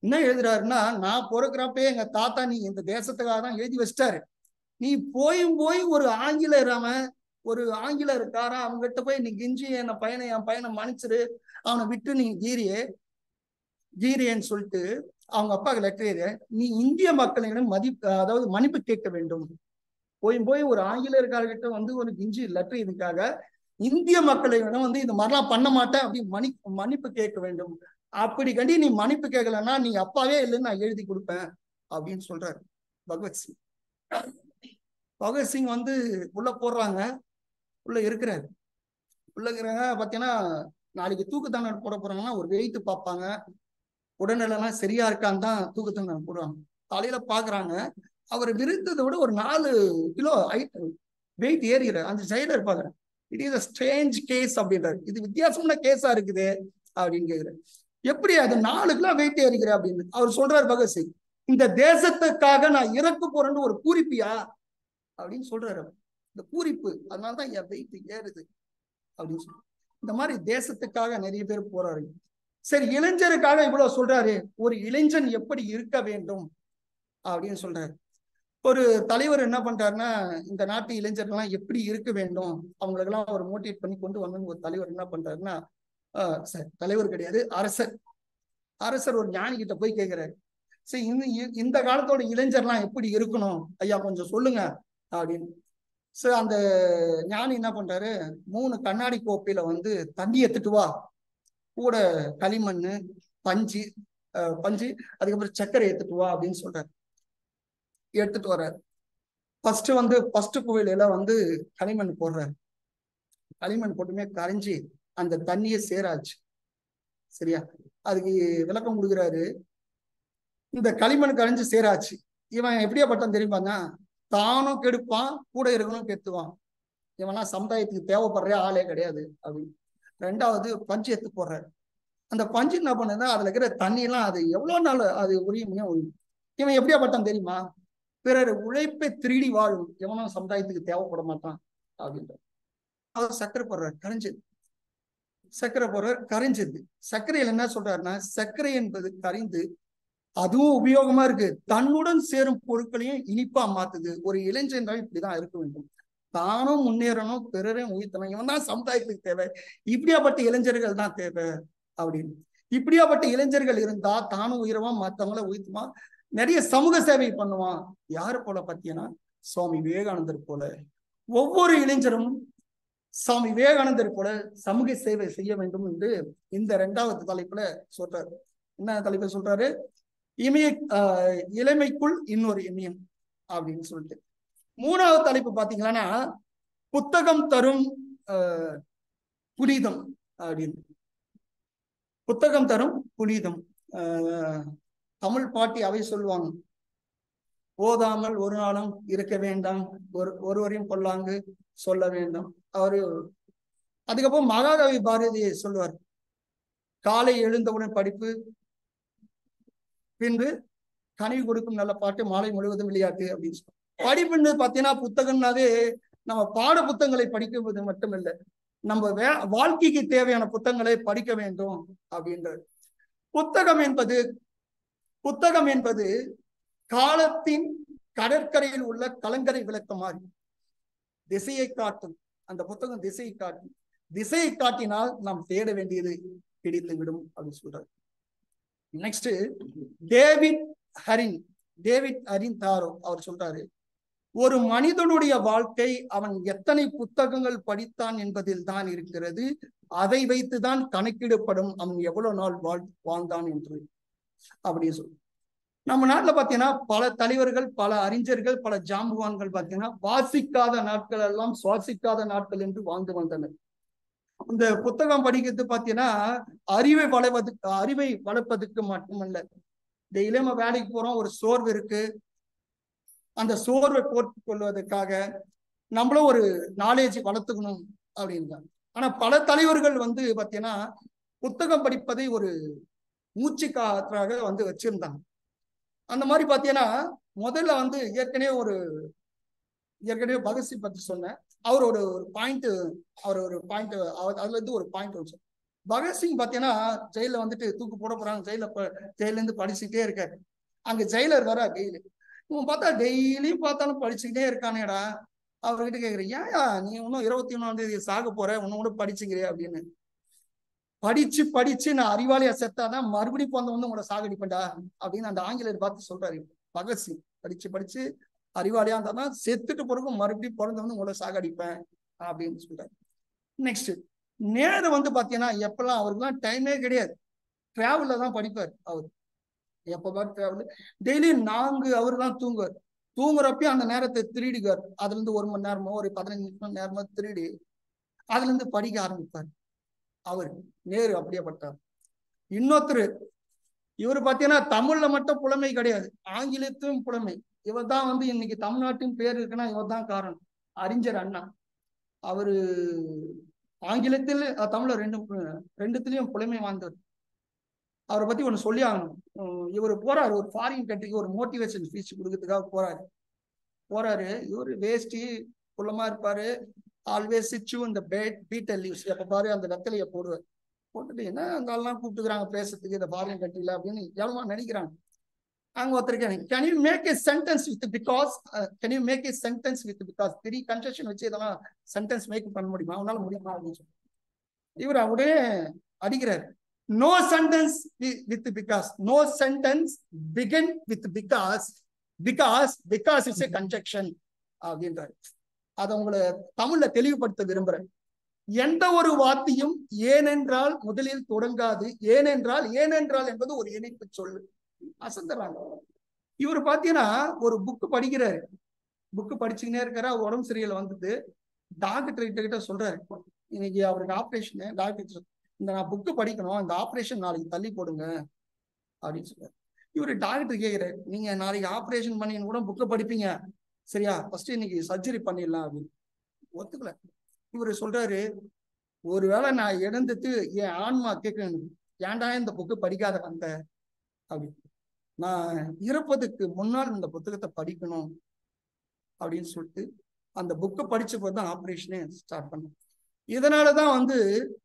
என்ன எழுதுறாருன்னா நான் பிறக்கிறப்பே எங்க தாத்தா நீ இந்த தேசத்துக்காக தான் எழுதி வச்சிட்டாரு நீ போயும் போய் ஒரு ஆங்கிலர் அவன் ஒரு ஆங்கிலர் இருக்காரா அவங்ககிட்ட போய் நீ கிஞ்சி என்ன பையனை என் பையனை மன்னிச்சிரு அவனை விட்டு நீ கீரியே கீரியன்னு சொல்லிட்டு அவங்க அப்பாவுக்கு லெட்டர் எழுத நீ இந்திய மக்களிடம் மதிப்பு அதாவது மன்னிப்பு கேட்க வேண்டும் போய் போய் ஒரு ஆங்கிலேயர்காரர்கிட்ட வந்து ஒரு கிஞ்சி லெட்டர் இதுக்காக இந்திய மக்களிடம் வந்து இந்த மாதிரிலாம் பண்ண மாட்டேன் அப்படி மணி மன்னிப்பு கேட்க வேண்டும் அப்படி கண்டி நீ மன்னிப்பு கேட்கலன்னா நீ அப்பாவே இல்லைன்னு நான் எழுதி கொடுப்பேன் அப்படின்னு சொல்றாரு பகவத்சிங் பகத்சிங் வந்து உள்ள போடுறாங்க உள்ள இருக்கிறாரு உள்ள இருக்கிறாங்க பார்த்தீங்கன்னா நாளைக்கு தூக்கு தண்டனை போட போறாங்கன்னா ஒரு வெயிட் பார்ப்பாங்க உடல்நிலைலாம் சரியா இருக்கான்னு தான் தூக்கு தண்டனை போடுவாங்க காலையில பாக்குறாங்க அவர் விருந்ததை விட ஒரு நாலு கிலோ வெயிட் ஏறிகிறார் அந்த சைடுல இருப்பாங்க it is a strange case அப்படின்றாரு இது வித்தியாசமான கேஸா இருக்குது அப்படின்னு கேக்குறாரு எப்படி அது நாலு கிலோ வெயிட் ஏறிக்கிற அப்படின்னு அவர் சொல்றாரு பகத்சிங் இந்த தேசத்துக்காக நான் இறக்க போறேன்னு ஒரு பூரிப்பியா அப்படின்னு சொல்றாரு அவர். இந்த பூரிப்பு அதனாலதான் என் வெயிட் ஏறுது அப்படின்னு சொல்லி இந்த மாதிரி தேசத்துக்காக நிறைய பேர் போறாரு சரி இளைஞருக்காக இவ்வளவு சொல்றாரு ஒரு இளைஞன் எப்படி இருக்க வேண்டும் அப்படின்னு சொல்றாரு ஒரு தலைவர் என்ன பண்றாருன்னா இந்த நாட்டு இளைஞர்கள்லாம் எப்படி இருக்க வேண்டும் அவங்களுக்கெல்லாம் ஒரு மோட்டிவேட் பண்ணி கொண்டு வரணும்னு ஒரு தலைவர் என்ன பண்றாருன்னா ஆஹ் சரி தலைவர் கிடையாது அரசர் அரசர் ஒரு ஞானி கிட்ட போய் கேட்கிறாரு சரி இந்த இ- இந்த காலத்தோட இளைஞர்லாம் எப்படி இருக்கணும் ஐயா கொஞ்சம் சொல்லுங்க அப்படின்னு சரி அந்த ஞானி என்ன பண்றாரு மூணு கண்ணாடி கோப்பையில வந்து தண்ணி எடுத்துட்டு வா கூட களிமண் பஞ்சு அஹ் பஞ்சு அதுக்கப்புறம் சர்க்கரை எடுத்துட்டு வா அப்படின்னு சொல்றாரு எடுத்துட்டு வர்றாரு ஃபர்ஸ்ட் வந்து ஃபர்ஸ்ட் கோயில வந்து களிமண் போடுறாரு களிமண் போட்டுமே கரைஞ்சி அந்த தண்ணியே சேராச்சு சரியா அதுக்கு விளக்கம் கொடுக்குறாரு இந்த களிமண் கரைஞ்சு சேராச்சு இவன் எப்படியாப்பட்டான் தெரியுமாங்க தானும் கெடுப்பான் கூட இருக்கணும் கெத்துவான் இவன்லாம் சமுதாயத்துக்கு தேவைப்படுற ஆளே கிடையாது அப்படின்னு ரெண்டாவது பஞ்சு எடுத்து போடுறாரு அந்த பஞ்சு என்ன பண்ணுதுன்னா அதுல இருக்கிற தண்ணியெல்லாம் அது எவ்வளவு நாள் அது உரியுமையா உரியும் இவன் எப்படியாப்பட்டான் தெரியுமா பிறர் உழைப்பை திருடி வாழும் எவனும் சமுதாயத்துக்கு தேவைப்பட மாட்டான் அப்படின்ற அவர் சர்க்கரை போடுறாரு கரைஞ்சது சர்க்கரை போடுறாரு கரைஞ்சது சர்க்கரையில் என்ன சொல்றாருன்னா சர்க்கரை என்பது கரைந்து அதுவும் உபயோகமா இருக்கு தன்னுடன் சேரும் பொருட்களையும் இனிப்பா மாத்துது ஒரு இளைஞன்றால் இப்படிதான் இருக்க வேண்டும் தானும் முன்னேறணும் பிறரையும் உயர்த்தணும் இவன் தான் சமுதாயத்துக்கு தேவை இப்படியாப்பட்ட இளைஞர்கள் தான் தேவை அப்படின்னு இப்படியாப்பட்ட இளைஞர்கள் இருந்தா தானும் உயரவான் மத்தவங்கள உயர்த்துவான் நிறைய சமூக சேவை பண்ணுவான் யாரு போல பாத்தீங்கன்னா சுவாமி விவேகானந்தர் போல ஒவ்வொரு இளைஞரும் சுவாமி விவேகானந்தர் போல சமூக சேவை செய்ய வேண்டும் என்று இந்த இரண்டாவது தலைப்புல சொல்றாரு என்ன தலைப்பு சொல்றாரு இமய ஆஹ் இளமைக்குள் இன்னொரு இமயம் அப்படின்னு சொல்லிட்டு மூணாவது தலைப்பு பாத்தீங்கன்னா புத்தகம் தரும் ஆஹ் புனிதம் அப்படின்னு புத்தகம் தரும் புனிதம் ஆஹ் தமிழ் பாட்டி அவை சொல்லுவாங்க போதாமல் ஒரு நாளும் இருக்க வேண்டாம் ஒரு ஒருவரையும் கொள்ளாங்கு சொல்ல வேண்டாம் அவரு அதுக்கப்புறம் மகாகவி பாரதி சொல்லுவார் காலை எழுந்தவுடன் படிப்பு பின்பு கனிவு கொடுக்கும் நல்ல பாட்டு மாலை முழுவதும் விளையாட்டு அப்படின்னு சொல்லுவாங்க படிப்புன்னு பாத்தீங்கன்னா புத்தகம்னாவே நம்ம பாட புத்தகங்களை படிக்குவது மட்டுமில்லை நம்ம வே வாழ்க்கைக்கு தேவையான புத்தகங்களை படிக்க வேண்டும் அப்படின்றது புத்தகம் என்பது புத்தகம் என்பது காலத்தின் கடற்கரையில் உள்ள கலங்கரை விளக்கம் மாதிரி திசையை காட்டும் அந்த புத்தகம் திசையை காட்டும் திசையை காட்டினால் நாம் தேட வேண்டியது பிடித்து விடும் அப்படின்னு சொல்றாரு நெக்ஸ்ட் டேவிட் ஹரின் டேவிட் ஹரின் தாரோ அவர் சொல்றாரு ஒரு மனிதனுடைய வாழ்க்கை அவன் எத்தனை புத்தகங்கள் படித்தான் என்பதில் தான் இருக்கிறது அதை வைத்துதான் கணக்கிடப்படும் அவன் எவ்வளவு நாள் வாழ் வாழ்ந்தான் என்று அப்படி சொல் நம்ம நாட்டுல பாத்தீங்கன்னா பல தலைவர்கள் பல அறிஞர்கள் பல ஜாம்புவான்கள் பாத்தீங்கன்னா வாசிக்காத நாட்கள் எல்லாம் சுவாசிக்காத நாட்கள் என்று வாழ்ந்து வந்தனர் இந்த புத்தகம் படிக்கிறது பாத்தீங்கன்னா அறிவை வளர்வதற்கு அறிவை வளர்ப்பதற்கு மட்டுமல்ல டெய்லியும் நம்ம வேலைக்கு போறோம் ஒரு சோர்வு இருக்கு அந்த சோர்வை போர்த்துக் கொள்வதற்காக நம்மளும் ஒரு நாலேஜ் வளர்த்துக்கணும் அப்படின்றாங்க ஆனா பல தலைவர்கள் வந்து பாத்தீங்கன்னா புத்தகம் படிப்பதை ஒரு மூச்சு காற்றாக வந்து வச்சிருந்தாங்க அந்த மாதிரி பாத்தீங்கன்னா முதல்ல வந்து ஏற்கனவே ஒரு ஏற்கனவே பகத்சிங் பத்தி சொன்னேன் அவர் ஒரு ஒரு பாயிண்ட் அவர் ஒரு பாயிண்ட் அதுல இருந்து ஒரு பாயிண்ட் வச்சு பகத்சிங் பாத்தீங்கன்னா ஜெயில வந்துட்டு தூக்கு போட போறாங்க ஜெயில ஜெயில இருந்து படிச்சுட்டே இருக்காரு அங்க ஜெயிலர் வர டெய்லி இவன் பார்த்தா டெய்லியும் பார்த்தாலும் படிச்சுக்கிட்டே இருக்கானேடா அவர்கிட்ட கேக்குறேன் ஏன்யா நீ இன்னும் இருபத்தி ஒண்ணாம் தேதி சாக போற உன்ன கூட படிச்சுக்கிறியா அப்படின்னு படிச்சு படிச்சு நான் அறிவாளியா செத்தாதான் மறுபடியும் பிறந்த வந்து உங்களை சாகடிப்பேன்டா அப்படின்னு அந்த ஆங்கிலேயர் பார்த்து சொல்றாரு பகத்சிங் படிச்சு படிச்சு அறிவாளியா இருந்தாதான் செத்துட்டு பிறகு மறுபடியும் பிறந்த வந்து உங்களை சாகடிப்பேன் அப்படின்னு சொல்றாரு நெக்ஸ்ட் நேரு வந்து பாத்தீங்கன்னா எப்பெல்லாம் அவருக்குலாம் டைமே கிடையாது டிராவல்ல தான் படிப்பார் அவர் எப்ப பார்த்து டிராவல் டெய்லி நான்கு அவரு தான் தூங்குவார் தூங்குறப்பயும் அந்த நேரத்தை திருடிக்குவார் அதுல இருந்து ஒரு மணி நேரமோ ஒரு பதினஞ்சு நிமிஷம் நேரமோ திருடி அதுல இருந்து படிக்க ஆரம்பிப்பார் அவர் நேரு அப்படியேப்பட்டார் இன்னொருத்தர் இவர் பாத்தீங்கன்னா தமிழ்ல மட்டும் புலமை கிடையாது ஆங்கிலத்திலும் புலமை இவர் தான் வந்து இன்னைக்கு தமிழ்நாட்டின் பேர் இருக்குன்னா இவர் தான் காரணம் அறிஞர் அண்ணா அவரு ஆங்கிலத்தில் தமிழ்ல ரெண்டு ரெண்டுத்திலையும் புலமை வாய்ந்தவர் அவரை பத்தி ஒண்ணு சொல்லி ஆகணும் இவர் போறாரு ஒரு ஃபாரின் கண்ட்ரிக்கு ஒரு மோட்டிவேஷன் ஸ்பீச் கொடுக்கறதுக்காக போறாரு போறாரு இவர் வேஷ்டி குள்ளமா இருப்பாரு ஆல்வேஸ் சிச்சு இந்த பேட் பீட்டல் லீவ்ஸ் எப்ப பாரு அந்த வெத்தலைய போடுவார் போட்டுட்டு என்ன அந்த ஆள்லாம் கூப்பிட்டுக்கிறாங்க பேசுறதுக்கு இந்த ஃபாரின் கண்ட்ரில அப்படின்னு எவ்வளவா நினைக்கிறாங்க அங்க ஒருத்தருக்கு can you make a sentence with because can you make a sentence with because பெரிய கன்ஸ்ட்ரக்ஷன் வச்சு இதெல்லாம் சென்டென்ஸ் மேக் பண்ண முடியுமா அவனால முடியுமா அப்படின்னு சொல்லி இவர் உடனே அடிக்கிறாரு no sentence with because no sentence begin with because because because it's a construction அப்படின்றாரு அதை உங்களை தமிழ்ல தெளிவுபடுத்த விரும்புறேன் எந்த ஒரு வார்த்தையும் ஏனென்றால் முதலில் தொடங்காது ஏனென்றால் ஏனென்றால் என்பது ஒரு இணைப்பு சொல்லு அசந்துறாங்க இவர் பாத்தீங்கன்னா ஒரு புக்கு படிக்கிறாரு புக்கு படிச்சுக்கினே இருக்கிற உடம்பு சரியில்லை வந்தது டாக்டர் கிட்ட சொல்றாரு இன்னைக்கு அவருக்கு ஆப்ரேஷன் டாக்டர் இந்த நான் புக்கு படிக்கணும் இந்த ஆப்ரேஷன் நாளைக்கு தள்ளி போடுங்க அப்படின்னு சொல்றாரு இவரு டாக்டர் கேட்கிறாரு நீங்க நாளைக்கு ஆப்ரேஷன் பண்ணி கூட புக்கை படிப்பீங்க சரியா ஃபர்ஸ்ட் இன்னைக்கு சர்ஜரி பண்ணிடலாம் அப்படின்னு ஒத்துக்கல இவரு சொல்றாரு ஒருவேளை நான் இழந்துட்டு என் ஆன்மா கேட்கணும் ஏன்டா இந்த புக்கு படிக்காத வந்த அப்படின்னு நான் இறப்பதுக்கு முன்னால் இந்த புத்தகத்தை படிக்கணும் அப்படின்னு சொல்லிட்டு அந்த புக்கை படிச்ச போது தான் ஆப்ரேஷனே ஸ்டார்ட் பண்ணேன் இதனாலதான் வந்து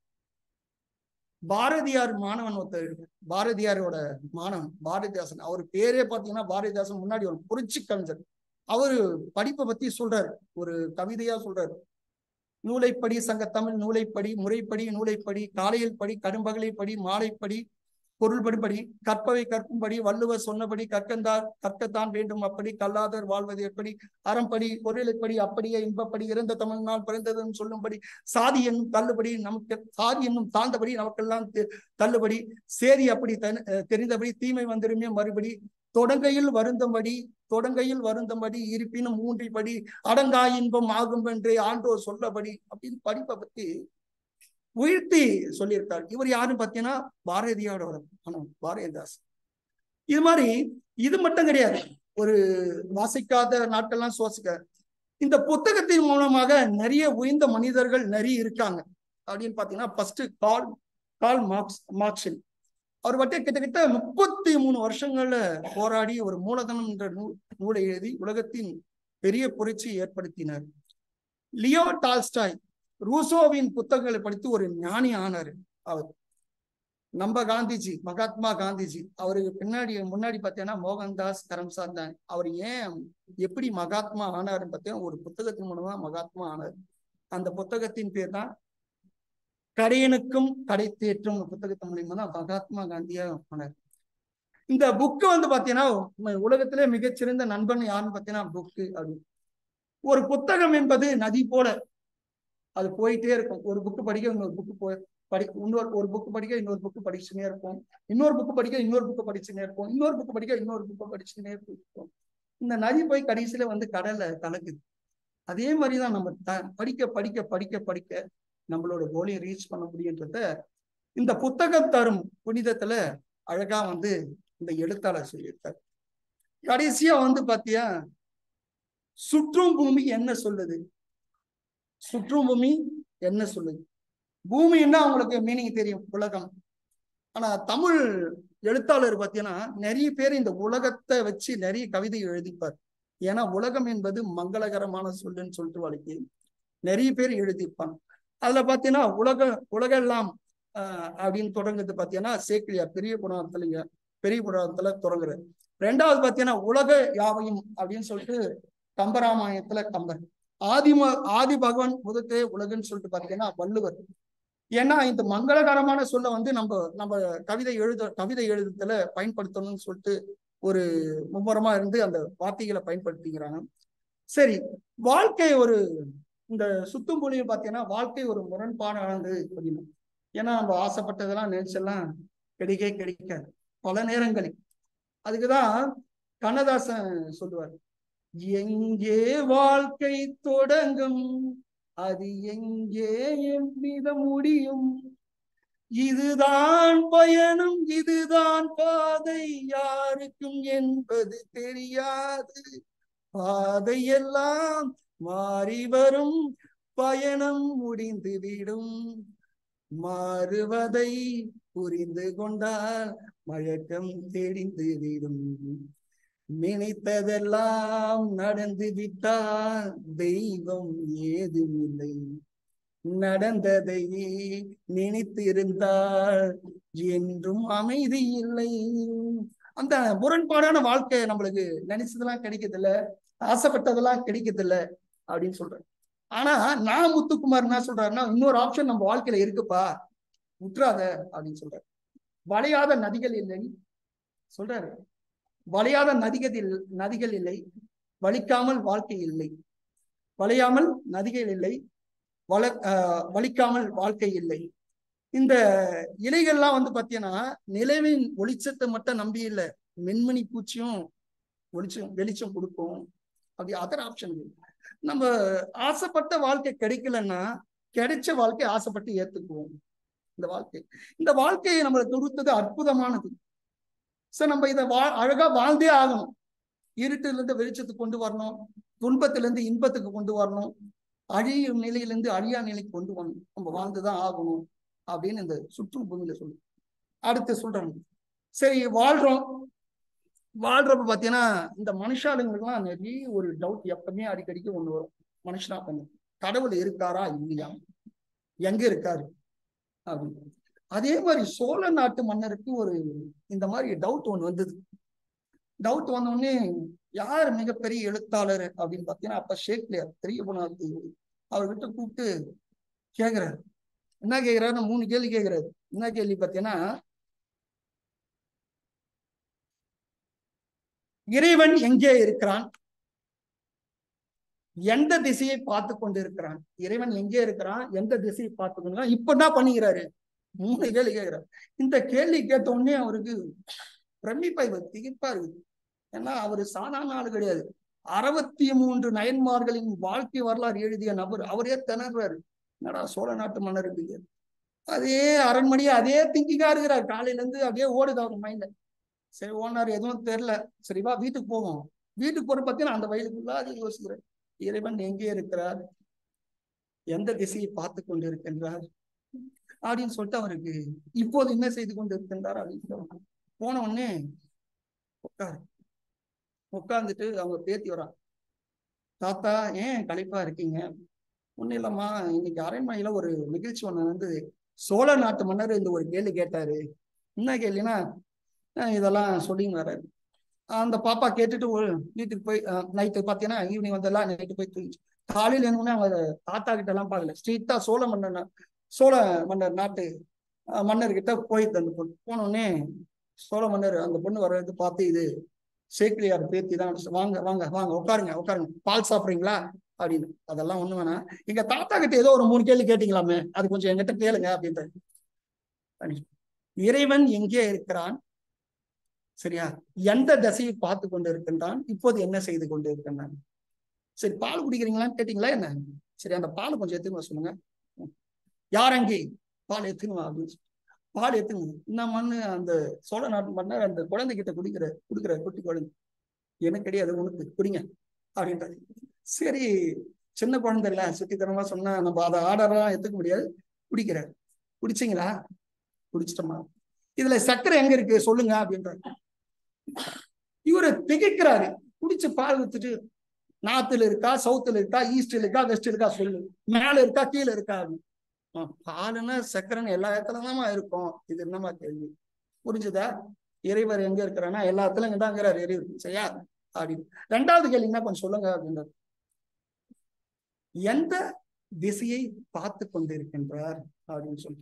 பாரதியார் மாணவன் ஒருத்தர் பாரதியாரோட மாணவன் பாரதிதாசன் அவர் பேரே பாத்தீங்கன்னா பாரதிதாசன் முன்னாடி ஒரு புரட்சி கவிஞர் அவரு படிப்பை பத்தி சொல்றாரு ஒரு கவிதையா சொல்றாரு நூலைப்படி சங்க தமிழ் நூலைப்படி முறைப்படி நூலைப்படி காலையில் படி கடும்பகலை படி மாலைப்படி பொருள்படி படி கற்பவை கற்கும்படி வள்ளுவர் சொன்னபடி கற்கந்தார் கற்கத்தான் வேண்டும் அப்படி கல்லாதர் வாழ்வது எப்படி அறம்படி பொருளைப்படி அப்படியே இன்பப்படி இறந்த தமிழ்நாள் பிறந்ததுன்னு சொல்லும்படி சாதி என்னும் தள்ளுபடி நமக்கு சாதி என்னும் தாழ்ந்தபடி நமக்கெல்லாம் தள்ளுபடி சேரி அப்படி தெரிந்தபடி தீமை வந்திருமே மறுபடி தொடங்கையில் வருந்தபடி தொடங்கையில் வருந்தபடி இருப்பினும் மூன்றிப்படி அடங்கா இன்பம் ஆகும் என்று ஆண்டோர் சொல்லபடி அப்படின்னு படிப்பை பத்தி உயர்த்தி சொல்லியிருக்கார் இவர் யாரும் பார்த்தீங்கன்னா பாரதியாரோட மனம் பாரதிதாஸ் இது மாதிரி இது மட்டும் கிடையாது ஒரு வாசிக்காத நாட்கள்லாம் சுவாசிக்க இந்த புத்தகத்தின் மூலமாக நிறைய உயர்ந்த மனிதர்கள் நிறைய இருக்காங்க அப்படின்னு பாத்தீங்கன்னா ஃபர்ஸ்ட் கால் கால் மார்க்ஸ் மார்க்சின் அவர் பற்றி கிட்டத்தட்ட முப்பத்தி மூணு வருஷங்கள்ல போராடி ஒரு மூலதனம் என்ற நூ நூலை எழுதி உலகத்தின் பெரிய புரட்சி ஏற்படுத்தினார் லியோ டால்ஸ்டாய் ரூசோவின் புத்தகங்களை படித்து ஒரு ஞானி ஆனாரு அவர் நம்ம காந்திஜி மகாத்மா காந்திஜி அவருக்கு பின்னாடி முன்னாடி பார்த்தீங்கன்னா மோகன்தாஸ் கரம்சாத் தான் அவர் ஏன் எப்படி மகாத்மா ஆனாருன்னு பார்த்தீங்கன்னா ஒரு புத்தகத்தின் மூலமா மகாத்மா ஆனார் அந்த புத்தகத்தின் பேர் தான் கடையனுக்கும் கடை தேற்றும் புத்தகத்தின் மூலியமா தான் மகாத்மா காந்தியா ஆனார் இந்த புக்கு வந்து பாத்தீங்கன்னா உலகத்திலே மிகச்சிறந்த நண்பன் யாருன்னு பாத்தீங்கன்னா புக்கு அப்படின்னு ஒரு புத்தகம் என்பது நதி போல அது போயிட்டே இருக்கும் ஒரு புக்கு படிக்க இன்னொரு புக்கு போய் படி இன்னொரு ஒரு புக்கு படிக்க இன்னொரு புக்கு படிச்சுனே இருப்போம் இன்னொரு புக்கு படிக்க இன்னொரு புக்கு படிச்சுனே இருப்போம் இன்னொரு புக்கு படிக்க இன்னொரு புக்கு படிச்சுனே இருப்போம் இந்த நதி போய் கடைசியில வந்து கடல்ல கலக்குது அதே மாதிரிதான் நம்ம த படிக்க படிக்க படிக்க படிக்க நம்மளோட கோலையை ரீச் பண்ண முடியுன்றத இந்த புத்தகம் தரும் புனிதத்துல அழகா வந்து இந்த எழுத்தாளர் சொல்லியிருக்காரு கடைசியா வந்து பாத்தியா சுற்றும் பூமி என்ன சொல்லுது சுற்றும் பூமி என்ன சொல்லுது பூமின்னா அவங்களுக்கு மீனிங் தெரியும் உலகம் ஆனா தமிழ் எழுத்தாளர் பார்த்தீங்கன்னா நிறைய பேர் இந்த உலகத்தை வச்சு நிறைய கவிதை எழுதிப்பார் ஏன்னா உலகம் என்பது மங்களகரமான சொல்லுன்னு சொல்லிட்டு வழக்கி நிறைய பேர் எழுதியிருப்பாங்க அதுல பாத்தீங்கன்னா உலக உலகெல்லாம் ஆஹ் அப்படின்னு தொடங்குறது பாத்தீங்கன்னா சேக்கிலியார் பெரிய புராணத்துலங்க பெரிய புராணத்துல தொடங்குறது ரெண்டாவது பாத்தீங்கன்னா உலக யாவையும் அப்படின்னு சொல்லிட்டு கம்பராமாயணத்துல கம்பர் ஆதிம ஆதி பகவான் முதத்தே உலகுன்னு சொல்லிட்டு பாத்தீங்கன்னா வள்ளுவர் ஏன்னா இந்த மங்களகரமான சொல்ல வந்து நம்ம நம்ம கவிதை எழுத கவிதை எழுதுறதுல பயன்படுத்தணும்னு சொல்லிட்டு ஒரு மும்முரமா இருந்து அந்த வார்த்தைகளை பயன்படுத்திக்கிறாங்க சரி வாழ்க்கை ஒரு இந்த சுத்தும் மொழியை பார்த்தீங்கன்னா வாழ்க்கை ஒரு முரண்பாடானது அப்படின்னு ஏன்னா நம்ம ஆசைப்பட்டதெல்லாம் நினைச்செல்லாம் கிடைக்கவே கிடைக்காது பல நேரங்களில் அதுக்குதான் கண்ணதாசன் சொல்லுவார் எங்கே வாழ்க்கை தொடங்கும் அது எங்கே எவ்வித முடியும் இதுதான் பயணம் இதுதான் பாதை யாருக்கும் என்பது தெரியாது பாதையெல்லாம் மாறி வரும் பயணம் முடிந்துவிடும் மாறுவதை புரிந்து கொண்டால் மழக்கம் தெரிந்துவிடும் நினைத்ததெல்லாம் நடந்து விட்டால் தெய்வம் ஏதுமில்லை நடந்ததை நினைத்திருந்தால் என்றும் அமைதி இல்லை அந்த முரண்பாடான வாழ்க்கை நம்மளுக்கு நினைச்சதெல்லாம் கிடைக்கிறது ஆசைப்பட்டதெல்லாம் கிடைக்கிறது அப்படின்னு சொல்றேன் ஆனா நான் முத்துக்குமார் என்ன சொல்றாருன்னா இன்னொரு ஆப்ஷன் நம்ம வாழ்க்கையில இருக்குப்பா விட்டுறாத அப்படின்னு சொல்றாரு வளையாத நதிகள் இல்லை சொல்றாரு வளையாத நதிகள் இல்- நதிகள் இல்லை வலிக்காமல் வாழ்க்கை இல்லை வளையாமல் நதிகள் இல்லை வள ஆஹ் வலிக்காமல் வாழ்க்கை இல்லை இந்த இலைகள்லாம் வந்து பாத்தீங்கன்னா நிலவின் வெளிச்சத்தை மட்டும் நம்பி இல்லை மென்மணி பூச்சியும் வெளிச்சம் வெளிச்சம் கொடுக்கும் அப்படி அதர் ஆப்ஷன் நம்ம ஆசைப்பட்ட வாழ்க்கை கிடைக்கலன்னா கிடைச்ச வாழ்க்கை ஆசைப்பட்டு ஏத்துக்குவோம் இந்த வாழ்க்கை இந்த வாழ்க்கையை நம்மளை கொடுத்தது அற்புதமானது சார் நம்ம இதை வா அழகா வாழ்ந்தே ஆகணும் இருட்டுல இருந்து வெளிச்சத்துக்கு கொண்டு வரணும் துன்பத்துல இருந்து இன்பத்துக்கு கொண்டு வரணும் அழியும் நிலையிலிருந்து அழியா நிலைக்கு கொண்டு வரணும் நம்ம வாழ்ந்துதான் ஆகணும் அப்படின்னு இந்த சுற்றும் பூமியில சொல்லு அடுத்து சொல்றாங்க சரி வாழ்றோம் வாழ்றப்ப பாத்தீங்கன்னா இந்த மனுஷாளுங்களுக்குலாம் நிறைய ஒரு டவுட் எப்பவுமே அடிக்கடிக்கு ஒண்ணு வரும் மனுஷனா பண்ணு கடவுள் இருக்காரா இல்லையா எங்க இருக்காரு அப்படின்னு அதே மாதிரி சோழ நாட்டு மன்னருக்கு ஒரு இந்த மாதிரி டவுட் ஒண்ணு வந்தது டவுட் வந்த உடனே யார் மிகப்பெரிய எழுத்தாளர் அப்படின்னு பாத்தீங்கன்னா அப்ப ஷேக்லியார் பெரிய குணாத்து அவர்கிட்ட கூப்பிட்டு கேக்குறாரு என்ன கேக்குறாரு மூணு கேள்வி கேக்குறாரு என்ன கேள்வி பாத்தீங்கன்னா இறைவன் எங்கே இருக்கிறான் எந்த திசையை பார்த்து கொண்டு இருக்கிறான் இறைவன் எங்கே இருக்கிறான் எந்த திசையை பார்த்து கொண்டு இப்ப என்ன பண்ணிக்கிறாரு மூணு கேள்வி கேட்கிறாரு இந்த கேள்வி கேட்ட உடனே அவருக்கு பிரமிப்பாய் வருது, திகைப்பா இருக்குது ஏன்னா அவரு சாதாரண ஆளு கிடையாது அறுபத்தி மூன்று நயன்மார்களின் வாழ்க்கை வரலாறு எழுதிய நபர் அவரே திணறாரு என்னடா சோழ நாட்டு மன்னர் இருப்பீங்க அதே அரண்மனையே அதே திங்கிங்கா இருக்கிறார் காலையில இருந்து அப்படியே ஓடுது அவர் மைண்ட்ல சரி ஓனார் எதுவும் தெரியல சரி வா வீட்டுக்கு போவோம் வீட்டுக்கு போற பார்த்தீங்கன்னா அந்த வயலுக்குள்ள அது யோசிக்கிறேன் இறைவன் எங்கே இருக்கிறார் எந்த திசையை பார்த்து கொண்டு இருக்கின்றார் அப்படின்னு சொல்லிட்டு அவருக்கு இப்போது என்ன செய்து கொண்டு இருக்கின்றார் அப்படின்னு சொல்லுவாங்க. போன உடனே உட்காரு உட்கார்ந்துட்டு அவங்க பேத்தி வரான் தாத்தா ஏன் களைப்பா இருக்கீங்க ஒண்ணும் இல்லம்மா இன்னைக்கு அரண்மனையில ஒரு நிகழ்ச்சி ஒண்ணு வந்து சோழ நாட்டு மன்னர் இந்த ஒரு கேள்வி கேட்டாரு என்ன கேள்வினா அஹ் இதெல்லாம் சொல்லிங்க வர்றாரு அந்த பாப்பா கேட்டுட்டு ஒரு வீட்டுக்கு போய் நைட்டு பார்த்தீங்கன்னா ஈவினிங் வந்தெல்லாம் நைட்டு போய் தூங்கிச்சு காலையில எழுந்தோடனே அவங்க தாத்தா கிட்ட எல்லாம் பார்க்கல ஸ்ட்ரீட்டா சோழ மன்னர் சோழ மன்னர் நாட்டு அஹ் மன்னர்கிட்ட போயிட்டு அந்த பொண்ணு போன உடனே சோழ மன்னர் அந்த பொண்ணு வர்றது பார்த்து இது சேக்கிலியார் பேத்தி தான் வாங்க வாங்க வாங்க உட்காருங்க உட்காருங்க பால் சாப்பிடுறீங்களா அப்படின்னு அதெல்லாம் ஒண்ணு வேணாம் எங்க தாத்தா கிட்ட ஏதோ ஒரு மூணு கேள்வி கேட்டீங்களாமே அது கொஞ்சம் என்கிட்ட கேளுங்க அப்படின்ட்டு இறைவன் எங்கே இருக்கிறான் சரியா எந்த திசையை பார்த்து கொண்டு இருக்கின்றான் இப்போது என்ன செய்து கொண்டு இருக்கின்றான் சரி பால் குடிக்கிறீங்களான்னு கேட்டீங்களா என்ன சரி அந்த பால் கொஞ்சம் எடுத்துன்னு வர சொல்லுங்க யார் அங்கே பால் எடுத்துன்னு வா அப்படின்னு சொல்லி. பால் எடுத்துங்க இந்த மண்ணு அந்த சோழ நாட்டு மன்னர் அந்த குழந்தைகிட்ட குடிக்கிற குடுக்கிற குட்டி குழந்தை எனக்கு கிடையாது உனக்கு குடிங்க அப்படின்றாரு சரி சின்ன குழந்தை இல்ல சுட்டித்தனமா சொன்னா நம்ம அதை ஆர்டர்லாம் எடுத்துக்க முடியாது குடிக்கிறார் குடிச்சிங்களா குடிச்சிட்டோமா இதுல சர்க்கரை எங்க இருக்கு சொல்லுங்க அப்படின்றாரு இவரு திகைக்கிறாரு குடிச்சு பால் வித்துட்டு நார்த்ல இருக்கா சவுத்துல இருக்கா ஈஸ்ட்ல இருக்கா வெஸ்ட் இருக்கா சொல்லு மேல இருக்கா கீழே இருக்கா அப்படின்னு. பாலுன்னா சக்கரைன்னு எல்லா இடத்துலதாம்மா இருக்கும் இது என்னமா கேள்வி புரிஞ்சுதா இறைவர் எங்க இருக்கிறான்னா எல்லா இடத்துலயும் இங்கதாங்கிறார் இறைவர் சரியா அப்படின்னு ரெண்டாவது கேள்வி என்ன கொஞ்சம் சொல்லுங்க அப்படின்றார் எந்த திசையை பார்த்து கொண்டிருக்கின்றார் அப்படின்னு சொல்லிட்டு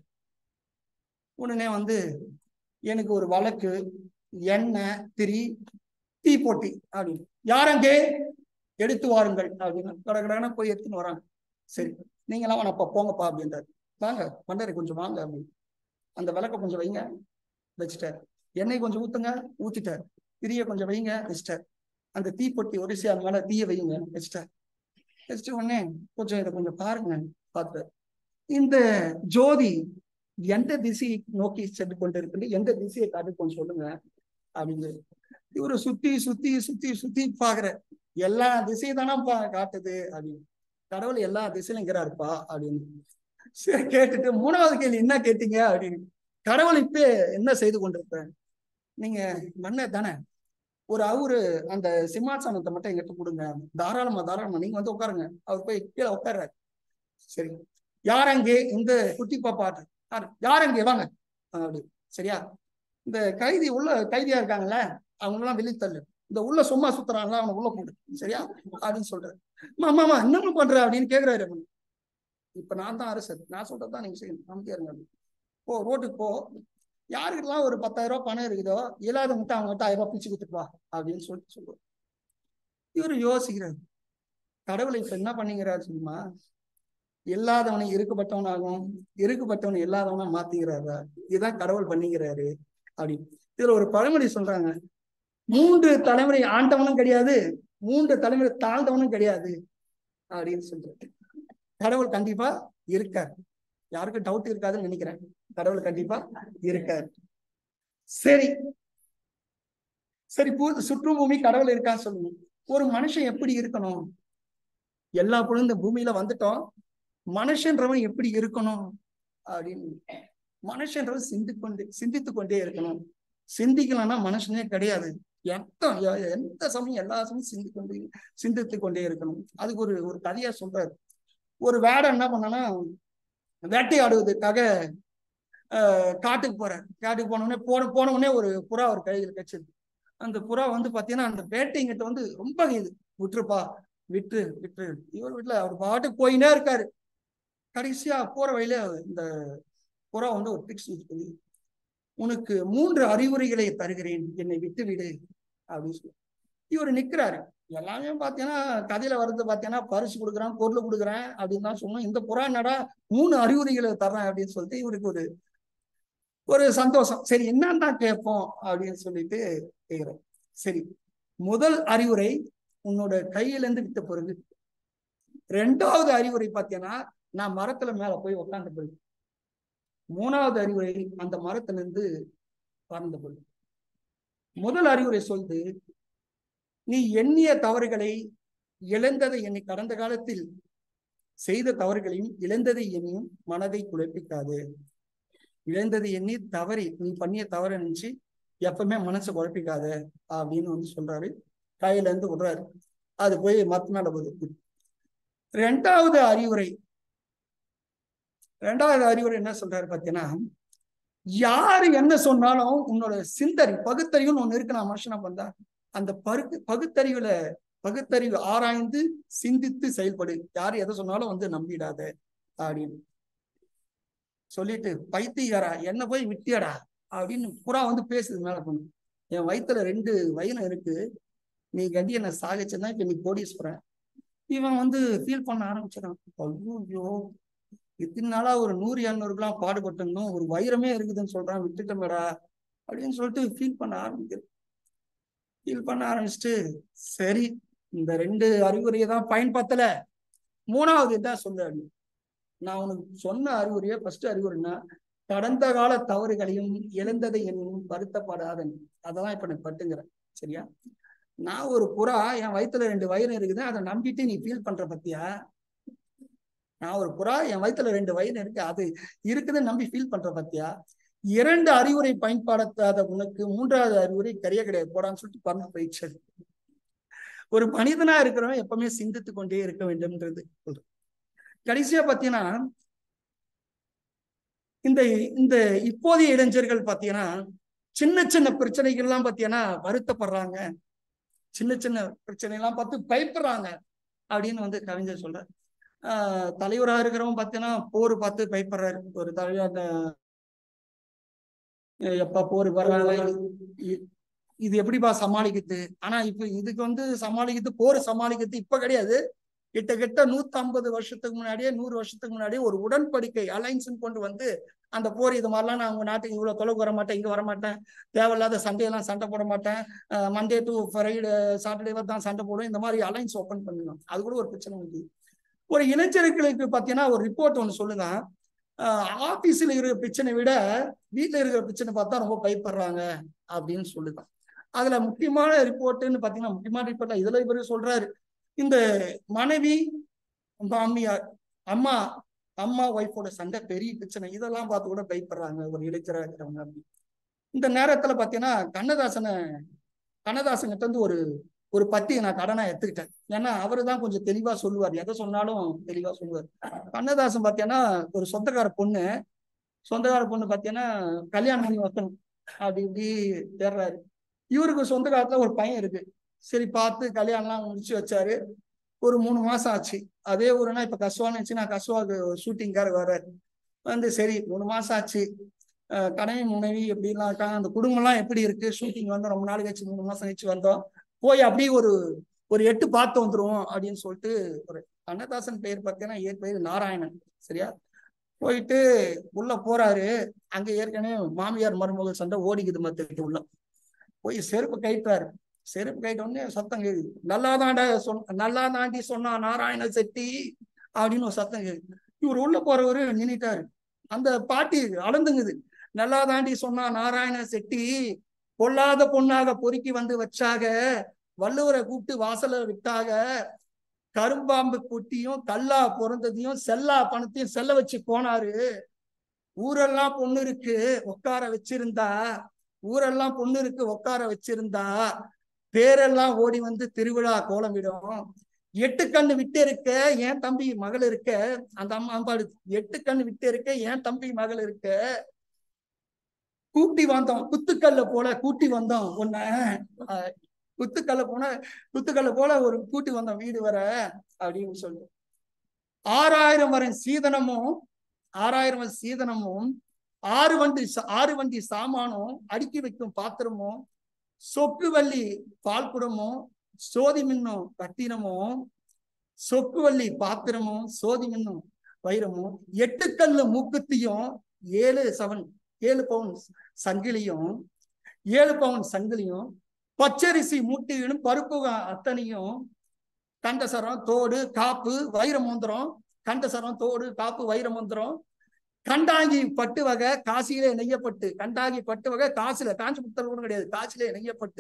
உடனே வந்து எனக்கு ஒரு வழக்கு எண்ணெய் திரி தீ போட்டி அப்படின்னு யாரங்கே எடுத்து வாருங்கள் அப்படின்னு கட கடன போய் எடுத்துன்னு வராங்க சரி நீங்களாம் வேணாப்பா போங்கப்பா அப்படின்றாரு வாங்க பண்டரை கொஞ்சம் வாங்க அப்படின்னு அந்த விளக்க கொஞ்சம் வைங்க வச்சுட்டார் எண்ணெய் கொஞ்சம் ஊத்துங்க ஊத்திட்டார் திரிய கொஞ்சம் வைங்க வச்சுட்டார் அந்த தீப்பொட்டி ஒரிசை அது மேல தீய வைங்க வச்சுட்டார் வச்சுட்டு உடனே கொஞ்சம் இதை கொஞ்சம் பாருங்க பார்த்து இந்த ஜோதி எந்த திசையை நோக்கி சென்று கொண்டிருக்கு எந்த திசையை காட்டு கொஞ்சம் சொல்லுங்க அப்படின்னு இவரு சுத்தி சுத்தி சுத்தி சுத்தி பாக்குற எல்லா திசையை தானப்பா காட்டுது அப்படின்னு கடவுள் எல்லா திசையிலும் இருக்கிறாருப்பா அப்படின்னு சரி கேட்டுட்டு மூணாவது கேள்வி என்ன கேட்டீங்க அப்படின்னு கடவுள் இப்ப என்ன செய்து கொண்டிருப்பேன் நீங்க மன்னர் தானே ஒரு அவரு அந்த சிம்மாசனத்தை மட்டும் எங்கிட்ட கொடுங்க தாராளமா தாராளமா நீங்க வந்து உட்காருங்க அவர் போய் கீழே உட்கார்றாரு சரி யார் அங்கே இந்த குட்டி பாப்பா யார் அங்கே வாங்க அப்படி சரியா இந்த கைதி உள்ள கைதியா இருக்காங்கல்ல அவங்க எல்லாம் வெளியே தள்ளு இந்த உள்ள சும்மா சுத்துறாங்களா அவனை உள்ள போடு சரியா அப்படின்னு சொல்றாரு மாமா மாமா என்னங்க பண்ற அப்படின்னு கேக்குறாரு அவன். இப்ப நான் தான் அரசர் நான் சொல்றதுதான் நீங்க செய்யணும் நம்பிக்கையா இருங்க அப்படின்னு. போ ரோட்டுக்கு போ யாருக்கெல்லாம் ஒரு பத்தாயிரம் ரூபாய் பணம் இருக்குதோ இல்லாதவங்கிட்ட அவங்ககிட்ட ஆயிரம் ரூபாய் பிச்சு கொடுத்துட்டு வா அப்படின்னு சொல்லிட்டு சொல்லுவார் இவரு யோசிக்கிறார் கடவுளை இப்ப என்ன பண்ணிக்கிறாரு தெரியுமா இல்லாதவனை இருக்கப்பட்டவனாகவும் இருக்கப்பட்டவனை இல்லாதவனா மாத்திக்கிறாரா இதுதான் கடவுள் பண்ணிக்கிறாரு அப்படின்னு இதுல ஒரு பழமொழி சொல்றாங்க மூன்று தலைமுறை ஆண்டவனும் கிடையாது மூன்று தலைமுறை தாழ்ந்தவனும் கிடையாது அப்படின்னு சொல்றாரு கடவுள் கண்டிப்பா இருக்கார் யாருக்கும் டவுட் இருக்காதுன்னு நினைக்கிறேன் கடவுள் கண்டிப்பா இருக்கார் சரி சரி பூ சுற்றும் பூமி கடவுள் இருக்கான்னு சொல்லுங்க ஒரு மனுஷன் எப்படி இருக்கணும் எல்லா பொழுதும் இந்த பூமியில வந்துட்டோம் மனுஷன்றவன் எப்படி இருக்கணும் அப்படின்னு மனுஷன்றவன் சிந்தி கொண்டு சிந்தித்து கொண்டே இருக்கணும் சிந்திக்கலன்னா மனுஷனே கிடையாது எத்த எ- எந்த சமயம் எல்லா சமயம் சிந்தி கொண்டே சிந்தித்து கொண்டே இருக்கணும் அதுக்கு ஒரு ஒரு கதையா சொல்றாரு ஒரு வேடம் என்ன பண்ணனா வேட்டையாடுவதற்காக ஆஹ் காட்டுக்கு போறாரு காட்டுக்கு போன உடனே போன போன உடனே ஒரு புறா ஒரு கையில் கச்சிது அந்த புறா வந்து பாத்தீங்கன்னா அந்த வேட்டைங்கிட்ட வந்து ரொம்ப இது விட்டுருப்பா விட்டு விட்டு இவர் வீட்டுல அவர் பாட்டுக்கு போயினே இருக்காரு கடைசியா போற வழியில இந்த புறா வந்து ஒரு பிக்ஸ் இருக்குது உனக்கு மூன்று அறிவுரைகளை தருகிறேன் என்னை விட்டு விடு அப்படின்னு சொல்லி இவர் நிக்கிறாரு எல்லாமே பாத்தீங்கன்னா கதையில வர்றது பாத்தீங்கன்னா பரிசு கொடுக்குறேன் பொருள் கொடுக்குறேன் அப்படின்னு தான் சொன்னோம் இந்த புறா என்னடா மூணு அறிவுரைகளை தர்றேன் அப்படின்னு சொல்லிட்டு இவருக்கு ஒரு ஒரு சந்தோஷம் சரி என்னன்னு தான் கேட்போம் அப்படின்னு சொல்லிட்டு கேட்கிறோம் சரி முதல் அறிவுரை உன்னோட கையில இருந்து விட்ட பிறகு ரெண்டாவது அறிவுரை பார்த்தீங்கன்னா நான் மரத்துல மேல போய் உட்கார்ந்த பிறகு மூணாவது அறிவுரை அந்த மரத்துல இருந்து பறந்த பிறகு முதல் அறிவுரை சொல்லுது நீ எண்ணிய தவறுகளை இழந்ததை எண்ணி கடந்த காலத்தில் செய்த தவறுகளையும் இழந்ததை எண்ணியும் மனதை குழப்பிக்காது இழந்ததை எண்ணி தவறி நீ பண்ணிய தவறை நினைச்சு எப்பவுமே மனசை குழப்பிக்காத அப்படின்னு வந்து சொல்றாரு கையில இருந்து விடுறாரு அது போய் மத்த மேல போகுது ரெண்டாவது அறிவுரை ரெண்டாவது அறிவுரை என்ன சொல்றாரு பாத்தீங்கன்னா யாரு என்ன சொன்னாலும் உன்னோட சிந்தறி பகுத்தறிவுன்னு ஒண்ணு இருக்கு நான் மனுஷனா வந்தா அந்த பருக்கு பகுத்தறிவுல பகுத்தறிவு ஆராய்ந்து சிந்தித்து செயல்படு யாரு எதை சொன்னாலும் வந்து நம்பிடாத அப்படின்னு சொல்லிட்டு பைத்தியரா என்ன போய் விட்டியடா அப்படின்னு புறா வந்து பேசுது மேல பொண்ணு என் வயித்துல ரெண்டு வயனம் இருக்கு நீ கண்டி என்ன சாகிச்சதான் இப்ப நீ கோடீஸ்வரன் இவன் வந்து ஃபீல் பண்ண ஆரம்பிச்சிடான் ஐயோ இத்தனை நாளா ஒரு நூறு இரநூறுக்கெல்லாம் பாடுபட்டிருந்தோம் ஒரு வைரமே இருக்குதுன்னு சொல்றான் விட்டுட்டோமேடா அப்படின்னு சொல்லிட்டு ஃபீல் பண்ண ஆரம்பிக்குது ஃபீல் பண்ண ஆரம்பிச்சுட்டு சரி இந்த ரெண்டு அறிவுரையை தான் பயன்படுத்தல மூணாவது என்ன சொல்லு அப்படின்னு நான் உனக்கு சொன்ன அறிவுரையே ஃபர்ஸ்ட் அறிவுரைன்னா கடந்த கால தவறுகளையும் இழந்ததை என்னும் வருத்தப்படாதன் அதெல்லாம் இப்ப எனக்கு பட்டுங்கிறேன் சரியா நான் ஒரு புறா என் வயித்துல ரெண்டு வயிறு இருக்குது அதை நம்பிட்டு நீ ஃபீல் பண்ற பத்தியா நான் ஒரு புறா என் வயித்துல ரெண்டு வயிறு இருக்கு அது இருக்குதுன்னு நம்பி ஃபீல் பண்ற பத்தியா இரண்டு அறிவுரை பயன்படுத்தாத உனக்கு மூன்றாவது அறிவுரை கரிய கிடையாது போடான்னு சொல்லிட்டு பறந்து போயிடுச்சு ஒரு மனிதனா இருக்கிறவன் எப்பவுமே சிந்தித்து கொண்டே இருக்க வேண்டும்ன்றது சொல்றேன் கடைசியா பாத்தீங்கன்னா இந்த இந்த இப்போதைய இளைஞர்கள் பாத்தீங்கன்னா சின்ன சின்ன பிரச்சனைகள்லாம் பாத்தீங்கன்னா வருத்தப்படுறாங்க சின்ன சின்ன பிரச்சனை எல்லாம் பார்த்து பயப்படுறாங்க அப்படின்னு வந்து கவிஞர் சொல்றாரு ஆஹ் தலைவரா இருக்கிறவங்க பாத்தீங்கன்னா போர் பார்த்து பயப்படுறாரு ஒரு தலைவர் எப்ப போர் வர்றாங்க இ- இது எப்படிப்பா சமாளிக்கிறது ஆனா இப்ப இதுக்கு வந்து சமாளிக்கிறது போர் சமாளிக்கிறது இப்ப கிடையாது கிட்டத்தட்ட நூத்தி ஐம்பது வருஷத்துக்கு முன்னாடியே நூறு வருஷத்துக்கு முன்னாடியே ஒரு உடன்படிக்கை அலைன்ஸ் கொண்டு வந்து அந்த போர் இது மாதிரிலாம் நான் உங்க நாட்டுக்கு இவ்வளவு தொலைவு வர மாட்டேன் இங்க வர மாட்டேன் தேவையில்லாத சண்டையெல்லாம் சண்டை போட மாட்டேன் மண்டே டு ஃப்ரைடே சாட்டர்டே தான் சண்டை போடும் இந்த மாதிரி அலைன்ஸ் ஓப்பன் பண்ணணும் அது கூட ஒரு பிரச்சனை உண்டு ஒரு இளைஞர்களுக்கு பார்த்தீங்கன்னா ஒரு ரிப்போர்ட் ஒன்று சொல்லுங்க ஆபீஸ்ல இருக்கிற பிரச்சனை விட வீட்டில் இருக்கிற பிரச்சனை பார்த்தா ரொம்ப பயப்படுறாங்க அப்படின்னு சொல்லுதான் அதுல முக்கியமான ரிப்போர்ட்னு பார்த்தீங்கன்னா முக்கியமான ரிப்போர்ட்ல இதுல இவர் சொல்றாரு இந்த மனைவி மாமியார் அம்மா அம்மா ஒய்ஃபோட சண்டை பெரிய பிரச்சனை இதெல்லாம் பார்த்து கூட பயப்படுறாங்க ஒரு இளைஞராக இருக்கிறவங்க அப்படி இந்த நேரத்துல பாத்தீங்கன்னா கண்ணதாசனை கண்ணதாசன் கிட்ட இருந்து ஒரு ஒரு பத்தியை நான் கடனா எடுத்துக்கிட்டேன் ஏன்னா அவரு தான் கொஞ்சம் தெளிவா சொல்லுவார் எதை சொன்னாலும் தெளிவா சொல்லுவார் கண்ணதாசன் பாத்தீங்கன்னா ஒரு சொந்தக்கார பொண்ணு சொந்தக்கார பொண்ணு பாத்தீங்கன்னா கல்யாணம் பண்ணி வைக்கணும் அப்படி இப்படி தேடுறாரு இவருக்கு சொந்த காலத்துல ஒரு பையன் இருக்கு சரி பார்த்து கல்யாணம்லாம் முடிச்சு வச்சாரு ஒரு மூணு மாசம் ஆச்சு அதே ஊருனா இப்ப கசுவான்னு வச்சு நான் கசுவாக்கு ஷூட்டிங்கார வர்றாரு வந்து சரி மூணு மாசம் ஆச்சு அஹ் கனவி முனைவி எப்படிலாம் இருக்காங்க அந்த குடும்பம்லாம் எப்படி இருக்கு ஷூட்டிங் வந்து ரொம்ப நாள் கழிச்சு மூணு மாசம் கழிச்சு வந்தோம் போய் அப்படியே ஒரு ஒரு எட்டு பார்த்து வந்துருவோம் அப்படின்னு சொல்லிட்டு ஒரு கண்ணதாசன் பெயர் பார்த்தீங்கன்னா இயற் பெயர் நாராயணன் சரியா போயிட்டு உள்ள போறாரு அங்க ஏற்கனவே மாமியார் மருமகள் சண்டை ஓடிக்குது மத்திட்டு உள்ள போய் செருப்பு கயிட்டாரு செருப்பு கயிட்ட உடனே சத்தம் கேக்குது நல்லா தாண்டா சொன்ன நல்லா தாண்டி சொன்னா நாராயண செட்டி அப்படின்னு ஒரு சத்தம் கேக்குது இவர் உள்ள போறவரு நின்னுட்டாரு அந்த பாட்டி அளந்துங்குது நல்லா தாண்டி சொன்னா நாராயண செட்டி பொல்லாத பொண்ணாக பொறுக்கி வந்து வச்சாக வள்ளுவரை கூப்பிட்டு வாசல விட்டாக கரும்பாம்பு குட்டியும் கல்லா பிறந்ததையும் செல்லா பணத்தையும் செல்ல வச்சு போனாரு ஊரெல்லாம் பொண்ணு இருக்கு உட்கார வச்சிருந்தா ஊரெல்லாம் பொண்ணு இருக்கு உட்கார வச்சிருந்தா பேரெல்லாம் ஓடி வந்து திருவிழா கோலமிடும் எட்டு கண்ணு விட்டு இருக்க என் தம்பி மகள் இருக்க அந்த அம்மா அம்பாடு எட்டு கண்ணு விட்டு இருக்க என் தம்பி மகள் இருக்க கூட்டி வந்தோம் குத்துக்கல்ல போல கூட்டி வந்தோம் உன்னை அஹ், குத்துக்கல்ல போன குத்துக்கல்ல போல ஒரு கூட்டி வந்தோம் வீடு வர அப்படின்னு சொல்லு ஆறாயிரம் வரை சீதனமும் ஆறாயிரம் வரை சீதனமும் ஆறு வண்டி ச- ஆறு வண்டி சாமானும் அடுக்கி வைக்கும் பாத்திரமும் சொக்கு வள்ளி பால் குடமும் சோதி மின்னும் ரத்தினமும் சொக்கு வள்ளி பாத்திரமும் சோதி மின்னும் வைரமும் எட்டுக்கல்லு மூக்குத்தியும் ஏழு செவன் ஏழு பவுன் சங்கிலியும் ஏழு பவுன் சங்கிலியும் பச்சரிசி மூட்டையிலும் பருப்பு அத்தனையும் கண்டசரம் தோடு காப்பு வைர மோந்திரம் கண்டசரம் தோடு காப்பு வைர மோந்திரம் கண்டாங்கி பட்டு வகை காசியிலே நெய்யப்பட்டு கண்டாங்கி பட்டு வகை காசுல காஞ்சி புத்தகம் கூட கிடையாது காசிலே நெய்யப்பட்டு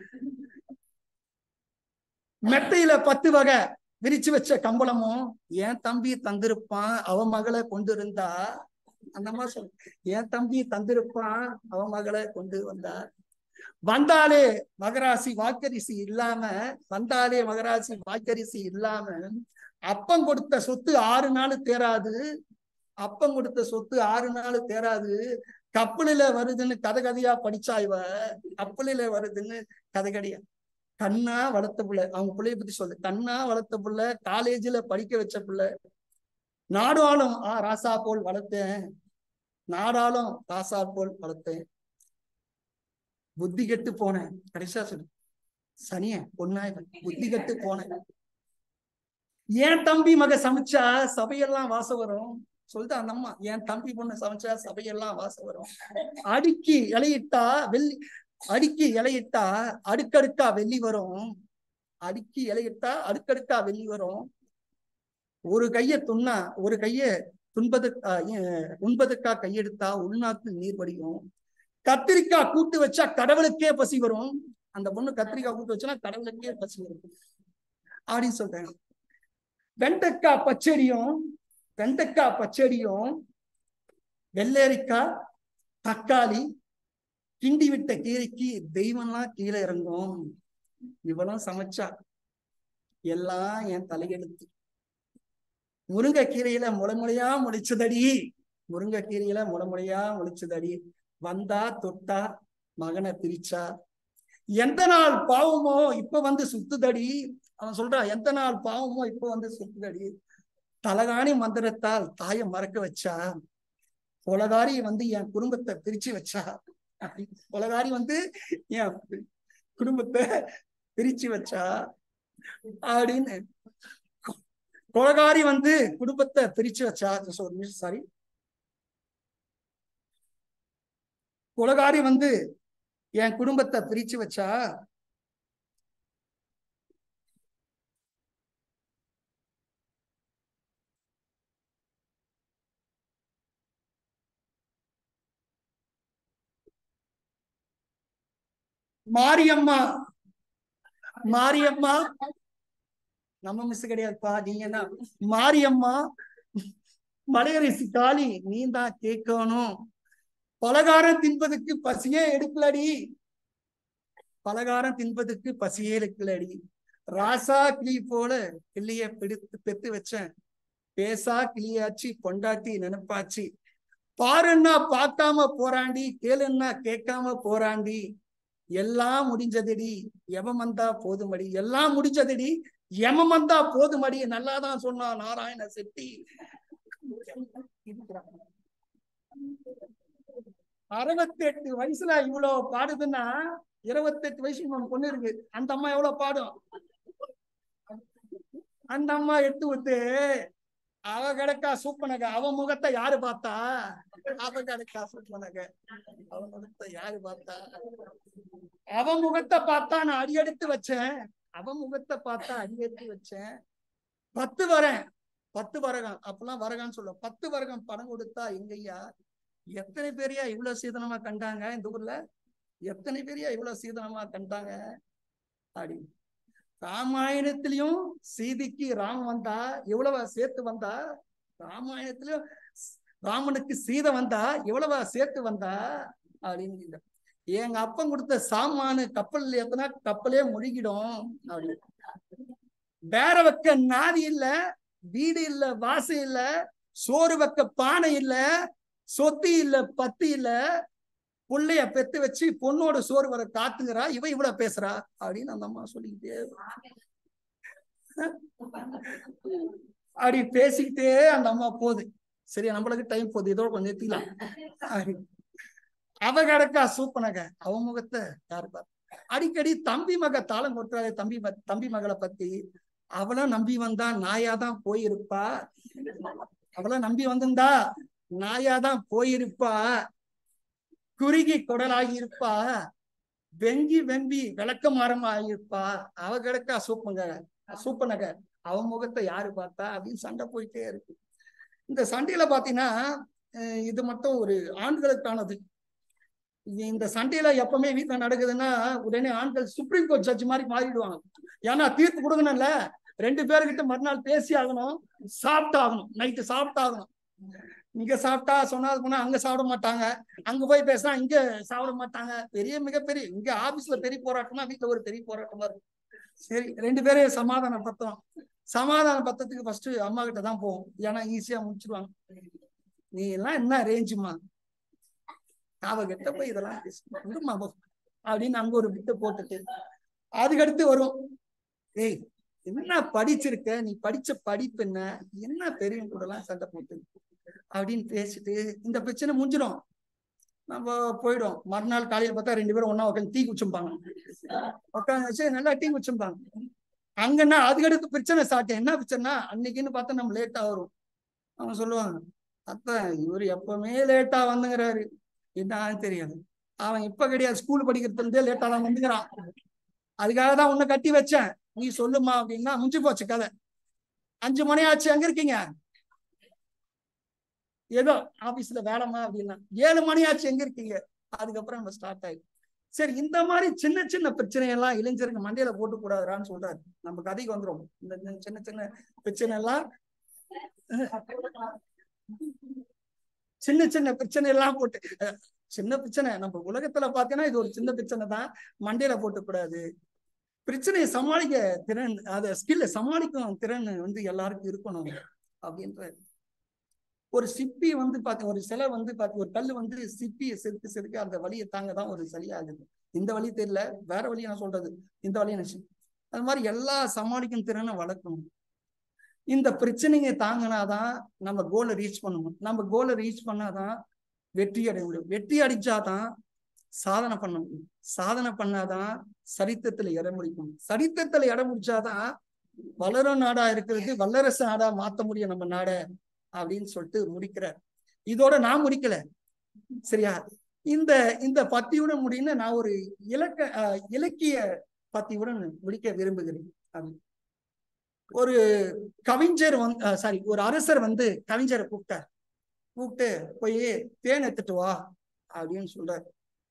மெத்தையில பத்து வகை விரிச்சு வச்ச கம்பளமும் என் தம்பி தந்திருப்பான் அவன் மகளை கொண்டு இருந்தா அந்த மாதிரி சொல் என் தம்பி தந்திருப்பான் அவன் மகளை கொண்டு வந்தா வந்தாலே மகராசி வாக்கரிசி இல்லாம வந்தாலே மகராசி வாக்கரிசி இல்லாம அப்பம் கொடுத்த சொத்து ஆறு நாள் தேராது அப்பம் கொடுத்த சொத்து ஆறு நாள் தேராது கப்பலில வருதுன்னு கதை கதையா படிச்சா இவ கப்பலில வருதுன்னு கதை கதையா கண்ணா வளர்த்த பிள்ளை அவங்க பிள்ளைய பத்தி சொல்லு கண்ணா வளர்த்த பிள்ளை காலேஜ்ல படிக்க வச்ச பிள்ளை நாடாளும் ஆ ராசா போல் வளர்த்தேன் நாடாளும் ராசா போல் வளர்த்தேன் புத்தி கெட்டு போனேன் கடைசியா சொல்லு சனிய பொண்ணா இவன். புத்தி கெட்டு போனேன் என் தம்பி மக சமைச்சா சபையெல்லாம் வாசம் வரும் சொல்லிட்டு அந்த அம்மா என் தம்பி பொண்ணு சமைச்சா சபையெல்லாம் வாசம் வரும் அடுக்கி இலையிட்டா வெள்ளி அடுக்கி இலையிட்டா அடுக்கடுக்கா வெள்ளி வரும் அடுக்கி இலையிட்டா அடுக்கடுக்கா வெள்ளி வரும் ஒரு கைய துண்ணா ஒரு கைய துன்பது உண்பதுக்கா கையெடுத்தா உள்நாட்டு நீர் வடியும் கத்திரிக்காய் கூட்டு வச்சா கடவுளுக்கே பசி வரும் அந்த பொண்ணு கத்திரிக்காய் கூட்டு வச்சா கடவுளுக்கே பசி வரும் அப்படின்னு சொல்றேன் வெண்டைக்காய் பச்சடியும் வெண்டைக்காய் பச்சடியும் வெள்ளரிக்காய் தக்காளி கிண்டி விட்ட கீரைக்கு தெய்வம்லாம் கீழே இறங்கும் இவளும் சமைச்சா எல்லாம் என் தலையெழுத்து முருங்கை கீரையில முளை முளையா முளைச்சதடி முருங்கைக்கீரையில முடமுறையா முளைச்சதடி வந்தா தொட்டா மகனை பிரிச்சா எந்த நாள் பாவமோ இப்ப வந்து சுத்துதடி அவன் சொல்றான் எந்த நாள் பாவமோ இப்ப வந்து சுத்துதடி தலகாணி மந்திரத்தால் தாயை மறக்க வச்சா கொலகாரி வந்து என் குடும்பத்தை பிரிச்சு வச்சா கொலகாரி வந்து என் குடும்பத்தை பிரிச்சு வச்சா அப்படின்னு கொலகாரி வந்து குடும்பத்தை பிரிச்சு வச்சா சாரி கொலகாரி வந்து என் குடும்பத்தை பிரிச்சு வச்சா மாரியம்மா மாரியம்மா நம்ம மிஸ் கிடையாதுப்பா நீங்க என்ன மாரியம்மா மலையரசி காளி நீ தான் கேட்கணும் பலகாரம் தின்பதுக்கு பசியே எடுக்கலடி பலகாரம் தின்பதுக்கு பசியே எடுக்கலடி ராசா கிளி போல கிளிய பிடித்து பெத்து வச்சேன் பேசா கிளியாச்சு பொண்டாட்டி நினைப்பாச்சு பாருன்னா பார்க்காம போறாண்டி கேளுன்னா கேட்காம போறாண்டி எல்லாம் முடிஞ்சதுடி எவன் வந்தா போதுமடி எல்லாம் முடிஞ்சதுடி எமன் வந்தா போதுமடி நல்லாதான் சொன்னா நாராயண செட்டி அறுபத்தி எட்டு வயசுல இவ்வளவு பாடுதுன்னா இருபத்தி எட்டு வயசு ஒண்ணு பொண்ணு இருக்கு அந்த அம்மா எவ்வளவு பாடும் அந்த அம்மா எட்டு விட்டு அவ கிடக்கா சூப்பனக அவ முகத்தை யாரு பார்த்தா அவ கிடக்கா சூப்பனக அவ முகத்தை யாரு பார்த்தா அவ முகத்தை பார்த்தா நான் அடி எடுத்து வச்சேன் அவ முகத்தை பார்த்தா அடி எடுத்து வச்சேன் பத்து வரேன் பத்து வரகம் அப்பெல்லாம் வரகான்னு சொல்லுவோம் பத்து வரகம் பணம் கொடுத்தா எங்கய்யா எத்தனை பேரையா இவ்வளவு சீதனமா கண்டாங்க இந்த ஊர்ல எத்தனை பேரையா இவ்வளவு சீதனமா கண்டாங்க அப்படின்னு ராமாயணத்திலையும் சீதைக்கு ராமன் வந்தா எவ்வளவா சேர்த்து வந்தா ராமாயணத்திலயும் ராமனுக்கு சீதை வந்தா எவ்வளவா சேர்த்து வந்தா அப்படின்னு எங்க அப்பன் கொடுத்த சாமானு கப்பல் ஏத்தனா கப்பலே முழுகிடும் அப்படின்னு வேற வைக்க நாதி இல்ல வீடு இல்ல வாசல் இல்ல சோறு வைக்க பானை இல்ல சொத்து இல்ல பத்து இல்ல புள்ளைய பெத்து வச்சு பொண்ணோட சோறு வர காத்துங்கிறா இவ இவ்வளவு பேசுறா அப்படின்னு அந்த அம்மா சொல்லிக்கிட்டே அப்படி பேசிக்கிட்டே அந்த அம்மா போகுது சரி நம்மளுக்கு டைம் போகுது இதோட கொஞ்சம் நிறுத்திக்கலாம் அவ கிடக்கா சூப்பனக அவ முகத்தை யாரு பாரு அடிக்கடி தம்பி மக தாளம் கொட்டுறாரு தம்பி தம்பி மகளை பத்தி அவளை நம்பி வந்தா நாயாதான் போயிருப்பா அவளை நம்பி வந்திருந்தா நாயாதான் போயிருப்பா குறுகி குடலாகி இருப்பா வெங்கி வெம்பி விளக்க மரமாயிருப்பா அவ கிடக்கா சூப்பங்க சூப்பனக அவ முகத்தை யாரு பார்த்தா அப்படின்னு சண்டை போயிட்டே இருக்கு இந்த சண்டையில பாத்தீங்கன்னா இது மட்டும் ஒரு ஆண்களுக்கானது இந்த சண்டையில எப்பவுமே வீட்டுல நடக்குதுன்னா உடனே ஆண்கள் சுப்ரீம் கோர்ட் ஜட்ஜ் மாதிரி மாறிடுவாங்க ஏன்னா தீர்ப்பு கொடுக்கணும்ல ரெண்டு பேருக்கிட்ட மறுநாள் பேசி ஆகணும் சாப்பிட்டாகணும் நைட்டு சாப்பிட்டாகணும் இங்க சாப்பிட்டா சொன்னது போனா அங்க சாப்பிட மாட்டாங்க அங்க போய் பேசினா இங்க சாப்பிட மாட்டாங்க பெரிய மிகப்பெரிய இங்க ஆபீஸ்ல பெரிய போராட்டம்னா வீட்டுல ஒரு பெரிய போராட்டமா இருக்கும் சரி ரெண்டு பேரையும் சமாதான பத்திரம் சமாதான பத்திரத்துக்கு ஃபர்ஸ்ட் அம்மா கிட்ட தான் போவோம் ஏன்னா ஈஸியா முடிச்சிருவாங்க நீ எல்லாம் என்ன ரேஞ்சுமா அவகிட்ட போய் இதெல்லாம் விடுமா அப்படின்னு அங்க ஒரு விட்டு போட்டுட்டு அதுக்கடுத்து வரும் ஏய் என்ன படிச்சிருக்க நீ படிச்ச படிப்பு என்ன என்ன பெரியவங்க கூட எல்லாம் சண்டை போட்டு அப்படின்னு பேசிட்டு இந்த பிரச்சனை முடிஞ்சிடும் நம்ம போயிடும் மறுநாள் காலையில பார்த்தா ரெண்டு பேரும் ஒன்னா உட்காந்து டீ குச்சிருப்பாங்க உட்காந்து வச்சு நல்லா டீ குச்சிருப்பாங்க அங்கன்னா அதுக்கடுத்து பிரச்சனை ஸ்டார்ட் என்ன பிரச்சனைனா அன்னைக்குன்னு பார்த்தா நம்ம லேட்டா வரும் அவன் சொல்லுவாங்க அத்தான் இவர் எப்பவுமே லேட்டா வந்துங்கிறாரு என்னன்னு தெரியாது அவன் இப்ப கிடையாது ஸ்கூல் படிக்கிறதுல இருந்தே லேட்டா தான் வந்துக்கிறான் அதுக்காக தான் உன்னை கட்டி வச்சேன் நீ சொல்லுமா அப்படின்னா முடிஞ்சு போச்சு கதை அஞ்சு மணி ஆச்சு எங்க இருக்கீங்க ஏதோ ஆபீஸ்ல வேலைமா அப்படின்னா ஏழு மணி ஆச்சு எங்க இருக்கீங்க அதுக்கப்புறம் நம்ம ஸ்டார்ட் ஆயிடும் சரி இந்த மாதிரி சின்ன சின்ன பிரச்சனையெல்லாம் இளைஞருங்க மண்டையில போட்டு கூடாதுறான்னு சொல்றாரு நம்ம கதைக்கு வந்துடும் இந்த சின்ன சின்ன பிரச்சனை எல்லாம் சின்ன சின்ன பிரச்சனை எல்லாம் போட்டு சின்ன பிரச்சனை நம்ம உலகத்துல பாத்தீங்கன்னா இது ஒரு சின்ன பிரச்சனை தான் மண்டையில போட்டு கூடாது பிரச்சனையை சமாளிக்க திறன் அத ஸ்கில்ல சமாளிக்கும் திறன் வந்து எல்லாருக்கும் இருக்கணும் அப்படின்ற ஒரு சிப்பி வந்து பார்த்து ஒரு சிலை வந்து பார்த்து ஒரு கல் வந்து சிப்பியை செதுக்கு செதுக்க அந்த வலியை தாங்க தான் ஒரு சளியாகுது இந்த வழி தெரியல வேற வழி நான் சொல்றது இந்த வழி நினைச்சு அது மாதிரி எல்லா சமாளிக்கும் திறனை வளர்க்கணும் இந்த பிரச்சனைங்க தாங்கினாதான் நம்ம கோலை ரீச் பண்ணணும் நம்ம கோலை ரீச் பண்ணாதான் வெற்றி அடைய முடியும் வெற்றி அடிச்சாதான் சாதனை பண்ண முடியும் சாதனை பண்ணாதான் சரித்திரத்துல இடம் முடிக்கும் சரித்திரத்துல இடம் முடிச்சாதான் வளரும் நாடா இருக்கிறது வல்லரசு நாடா மாத்த முடியும் நம்ம நாட அப்படின்னு சொல்லிட்டு முடிக்கிறார் இதோட நான் முடிக்கல சரியா இந்த இந்த பத்தியுடன் முடின்னு நான் ஒரு இலக்க அஹ், இலக்கிய பத்தியுடன் முடிக்க விரும்புகிறேன் அப்படி. ஒரு கவிஞர் வந்து சாரி ஒரு அரசர் வந்து கவிஞரை கூப்பிட்டார் கூப்பிட்டு போய் தேன் எடுத்துட்டு வா அப்படின்னு சொல்றாரு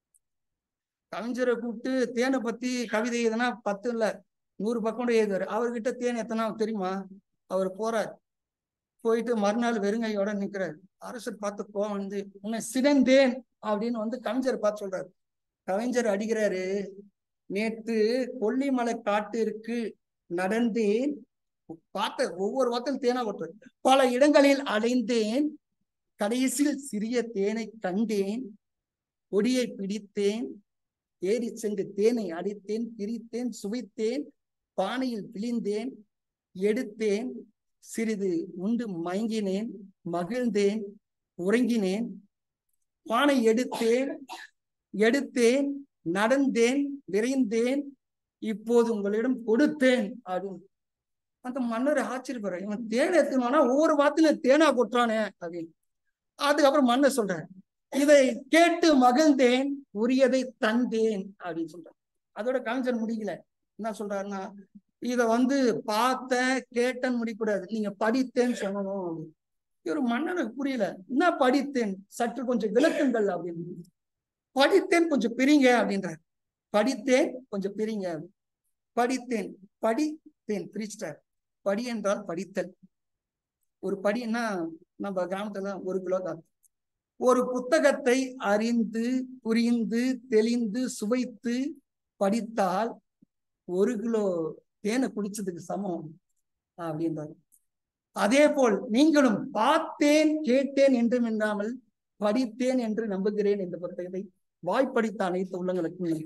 கவிஞரை கூப்பிட்டு தேனை பத்தி கவிதை எதுனா பத்து இல்ல நூறு பக்கம் கூட எழுதுவாரு அவர்கிட்ட தேன் எத்தனை தெரியுமா அவர் போறார் போயிட்டு மறுநாள் வெறுங்கையோட நிக்கிறாரு அரசர் பார்த்து கோவம் வந்து உன்னை சிறந்தேன் அப்படின்னு வந்து கவிஞர் பார்த்து சொல்றாரு கவிஞர் அடிக்கிறாரு நேத்து கொல்லிமலை காட்டிற்கு நடந்தேன் பார்த்த ஒவ்வொரு வார்த்தையும் தேனா கொட்டுறது பல இடங்களில் அலைந்தேன் கடைசியில் சிறிய தேனை கண்டேன் கொடியை பிடித்தேன் ஏறி சென்று தேனை அடித்தேன் பிரித்தேன் சுவைத்தேன் பானையில் பிழிந்தேன் எடுத்தேன் சிறிது உண்டு மயங்கினேன் மகிழ்ந்தேன் உறங்கினேன் பானை எடுத்தேன் எடுத்தேன் நடந்தேன் விரைந்தேன் இப்போது உங்களிடம் கொடுத்தேன் அப்படின்னு அந்த மன்னர் ஆச்சரியப்படுற இவன் தேனை எடுத்துனானா ஒவ்வொரு வார்த்தையிலும் தேனா கொட்டுறானே அப்படின்னு அதுக்கப்புறம் மன்னர் சொல்றேன் இதை கேட்டு மகிழ்ந்தேன் உரியதை தந்தேன் அப்படின்னு சொல்றான் அதோட கவிஞர் முடியல என்ன சொல்றாருன்னா இத வந்து பார்த்த கேட்டேன்னு முடிக்கூடாது நீங்க படித்தேன்னு சொல்லணும் அப்படின்னு இவர் மன்னனுக்கு புரியல என்ன படித்தேன் சற்று கொஞ்சம் விளக்குங்கள் அப்படின்னு படித்தேன் கொஞ்சம் பிரிங்க அப்படின்றார் படித்தேன் கொஞ்சம் பிரிங்க படித்தேன் படித்தேன் பிரிச்சிட்டார் படி என்றால் படித்தல் ஒரு படின்னா நம்ம கிராமத்துல ஒரு கிலோ தான் ஒரு புத்தகத்தை அறிந்து புரிந்து தெளிந்து சுவைத்து படித்தால் ஒரு கிலோ தேனை குடிச்சதுக்கு சமம் அப்படின்றார் அதே போல் நீங்களும் பார்த்தேன் கேட்டேன் என்றும் இல்லாமல் படித்தேன் என்று நம்புகிறேன் என்ற புத்தகத்தை வாய்ப்படித்த அனைத்து உள்ளங்களுக்கும் நன்றி.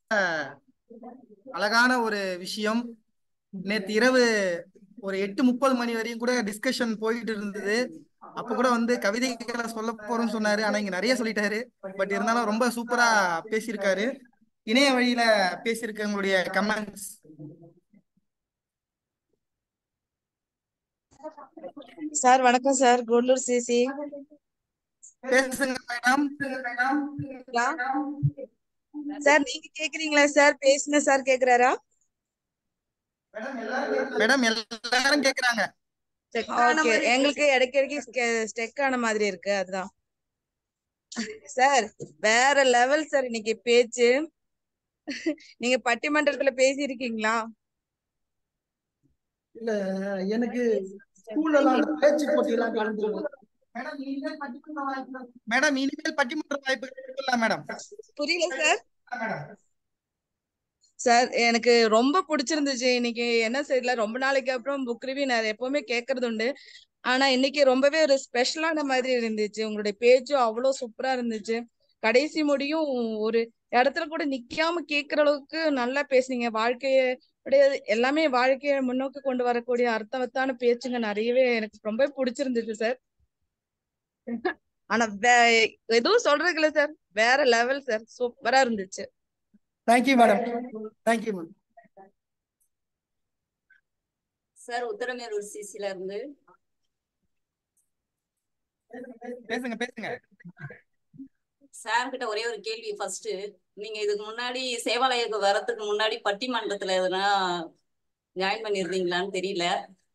அழகான ஒரு விஷயம் நேத்து இரவு ஒரு எட்டு முப்பது மணி வரையும் கூட டிஸ்கஷன் போயிட்டு இருந்தது அப்ப கூட வந்து கவிதைகளை சொல்ல போறோம்னு சொன்னாரு ஆனா இங்க நிறைய சொல்லிட்டாரு பட் இருந்தாலும் ரொம்ப சூப்பரா பேசியிருக்காரு இணைய வழியில பேசியிருக்கவங்களுடைய கமெண்ட்ஸ் சார் வணக்கம் சார் கூடலூர் சிசி பேசுங்க மேடம் சார் நீங்க கேக்குறீங்களா சார் பேசுன சார் கேக்குறாரா மேடம் எல்லாரும் கேக்குறாங்க ஓகே எங்களுக்கு இடைக்கிடைக்கு ஸ்டெக் ஆன மாதிரி இருக்கு அதுதான் சார் வேற லெவல் சார் இன்னைக்கு பேச்சு நீங்க பட்டிமன்றத்துல பேசியிருக்கீங்களா இல்ல எனக்கு ஸ்கூல்ல எல்லாம் அந்த பேச்சு போட்டி எல்லாம் கலந்துருவேன் மேடம் இனிமேல் பட்டிமன்ற வாய்ப்பு இருக்குல்ல மேடம் புரியல சார் மேடம் சார் எனக்கு ரொம்ப பிடிச்சிருந்துச்சு இன்னைக்கு என்ன தெரியல ரொம்ப நாளைக்கு அப்புறம் புக் ரிவ்யூ நான் எப்பவுமே கேட்கறது உண்டு ஆனா இன்னைக்கு ரொம்பவே ஒரு ஸ்பெஷலான மாதிரி இருந்துச்சு உங்களுடைய பேச்சும் அவ்வளவு சூப்பரா இருந்துச்சு கடைசி முடியும் ஒரு இடத்துல கூட நிக்காம கேக்குற அளவுக்கு நல்லா பேசுனீங்க வாழ்க்கைய உடைய எல்லாமே வாழ்க்கைய முன்னோக்கி கொண்டு வரக்கூடிய அர்த்தவத்தான பேச்சுங்க நிறையவே எனக்கு ரொம்ப பிடிச்சிருந்துச்சு சார் ஆனா வே- எதுவும் சொல்றதுக்கு இல்ல சார் வேற லெவல் சார் சூப்பரா இருந்துச்சு thank you madam thank you ma'am sir Uthiramerur சிசில இருந்து பேசுங்க பேசுங்க சார் கிட்ட ஒரே ஒரு கேள்வி ஃபர்ஸ்ட் நீங்க இதுக்கு முன்னாடி சேவாலயக்கு வரதுக்கு முன்னாடி பட்டிமன்றத்துல எதுனா ஜாயின் பண்ணிருந்தீங்களான்னு தெரியல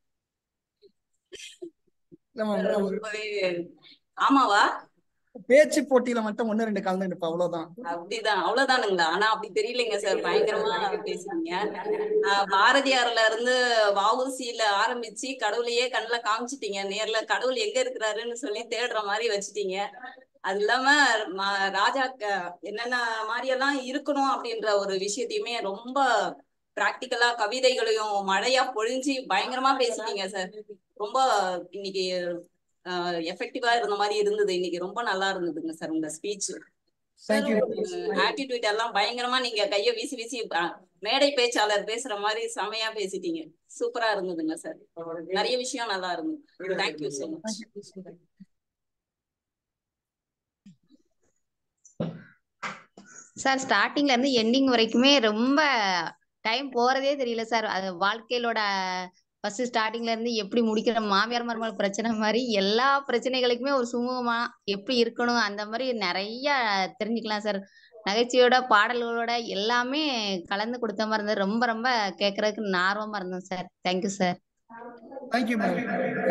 இல்ல மேம் ஒரு ரொம்பவே ஆமாவா பேச்சு போட்டியில மட்டும் ஒண்ணு ரெண்டு கலந்துருப்பேன் அவ்வளவுதான் அப்படிதான் அவ்வளவுதானுங்களா ஆனா அப்படி தெரியலைங்க சார் பயங்கரமா பேசுறீங்க ஆஹ் பாரதியார்ல இருந்து வஉசியில ஆரம்பிச்சு கடவுளையே கண்ணுல காமிச்சிட்டீங்க நேர்ல கடவுள் எங்க இருக்கிறாருன்னு சொல்லி தேடுற மாதிரி வச்சுட்டீங்க அது இல்லாம ம- ராஜா க- என்னென்ன மாதிரி எல்லாம் இருக்கணும் அப்படின்ற ஒரு விஷயத்தையுமே ரொம்ப பிராக்டிக்கலா கவிதைகளையும் மழையா பொழிஞ்சு பயங்கரமா பேசிட்டீங்க சார் ரொம்ப இன்னைக்கு எஃபெக்டிவா இருந்த மாதிரி இருந்தது இன்னைக்கு ரொம்ப நல்லா இருந்ததுங்க சார் உங்க ஸ்பீச் Thank you. ஆட்டிடியூட் எல்லாம் பயங்கரமா நீங்க கைய வீசி வீசி அஹ், மேடை பேச்சாளர் பேசுற மாதிரி செமையா பேசிட்டீங்க சூப்பரா இருந்ததுங்க சார் நிறைய விஷயம் நல்லா இருந்தது தேங்க்யூ so மச் சார் ஸ்டார்டிங்ல இருந்து எண்டிங் வரைக்குமே ரொம்ப டைம் போறதே தெரியல சார் அது வாழ்க்கையிலோட ஃபர்ஸ்ட் ஸ்டார்டிங்ல இருந்து எப்படி முடிக்கிற மாமியார் மருமகள் பிரச்சனை மாதிரி எல்லா பிரச்சனைகளுக்குமே ஒரு சுமூகமா எப்படி இருக்கணும் அந்த மாதிரி நிறைய தெரிஞ்சுக்கலாம் சார் நகைச்சுவையோட பாடல்களோட எல்லாமே கலந்து கொடுத்த மாதிரி இருந்தது ரொம்ப ரொம்ப கேட்கறதுக்கு ஆர்வமா இருந்தேன் sir thank you sir thank you madam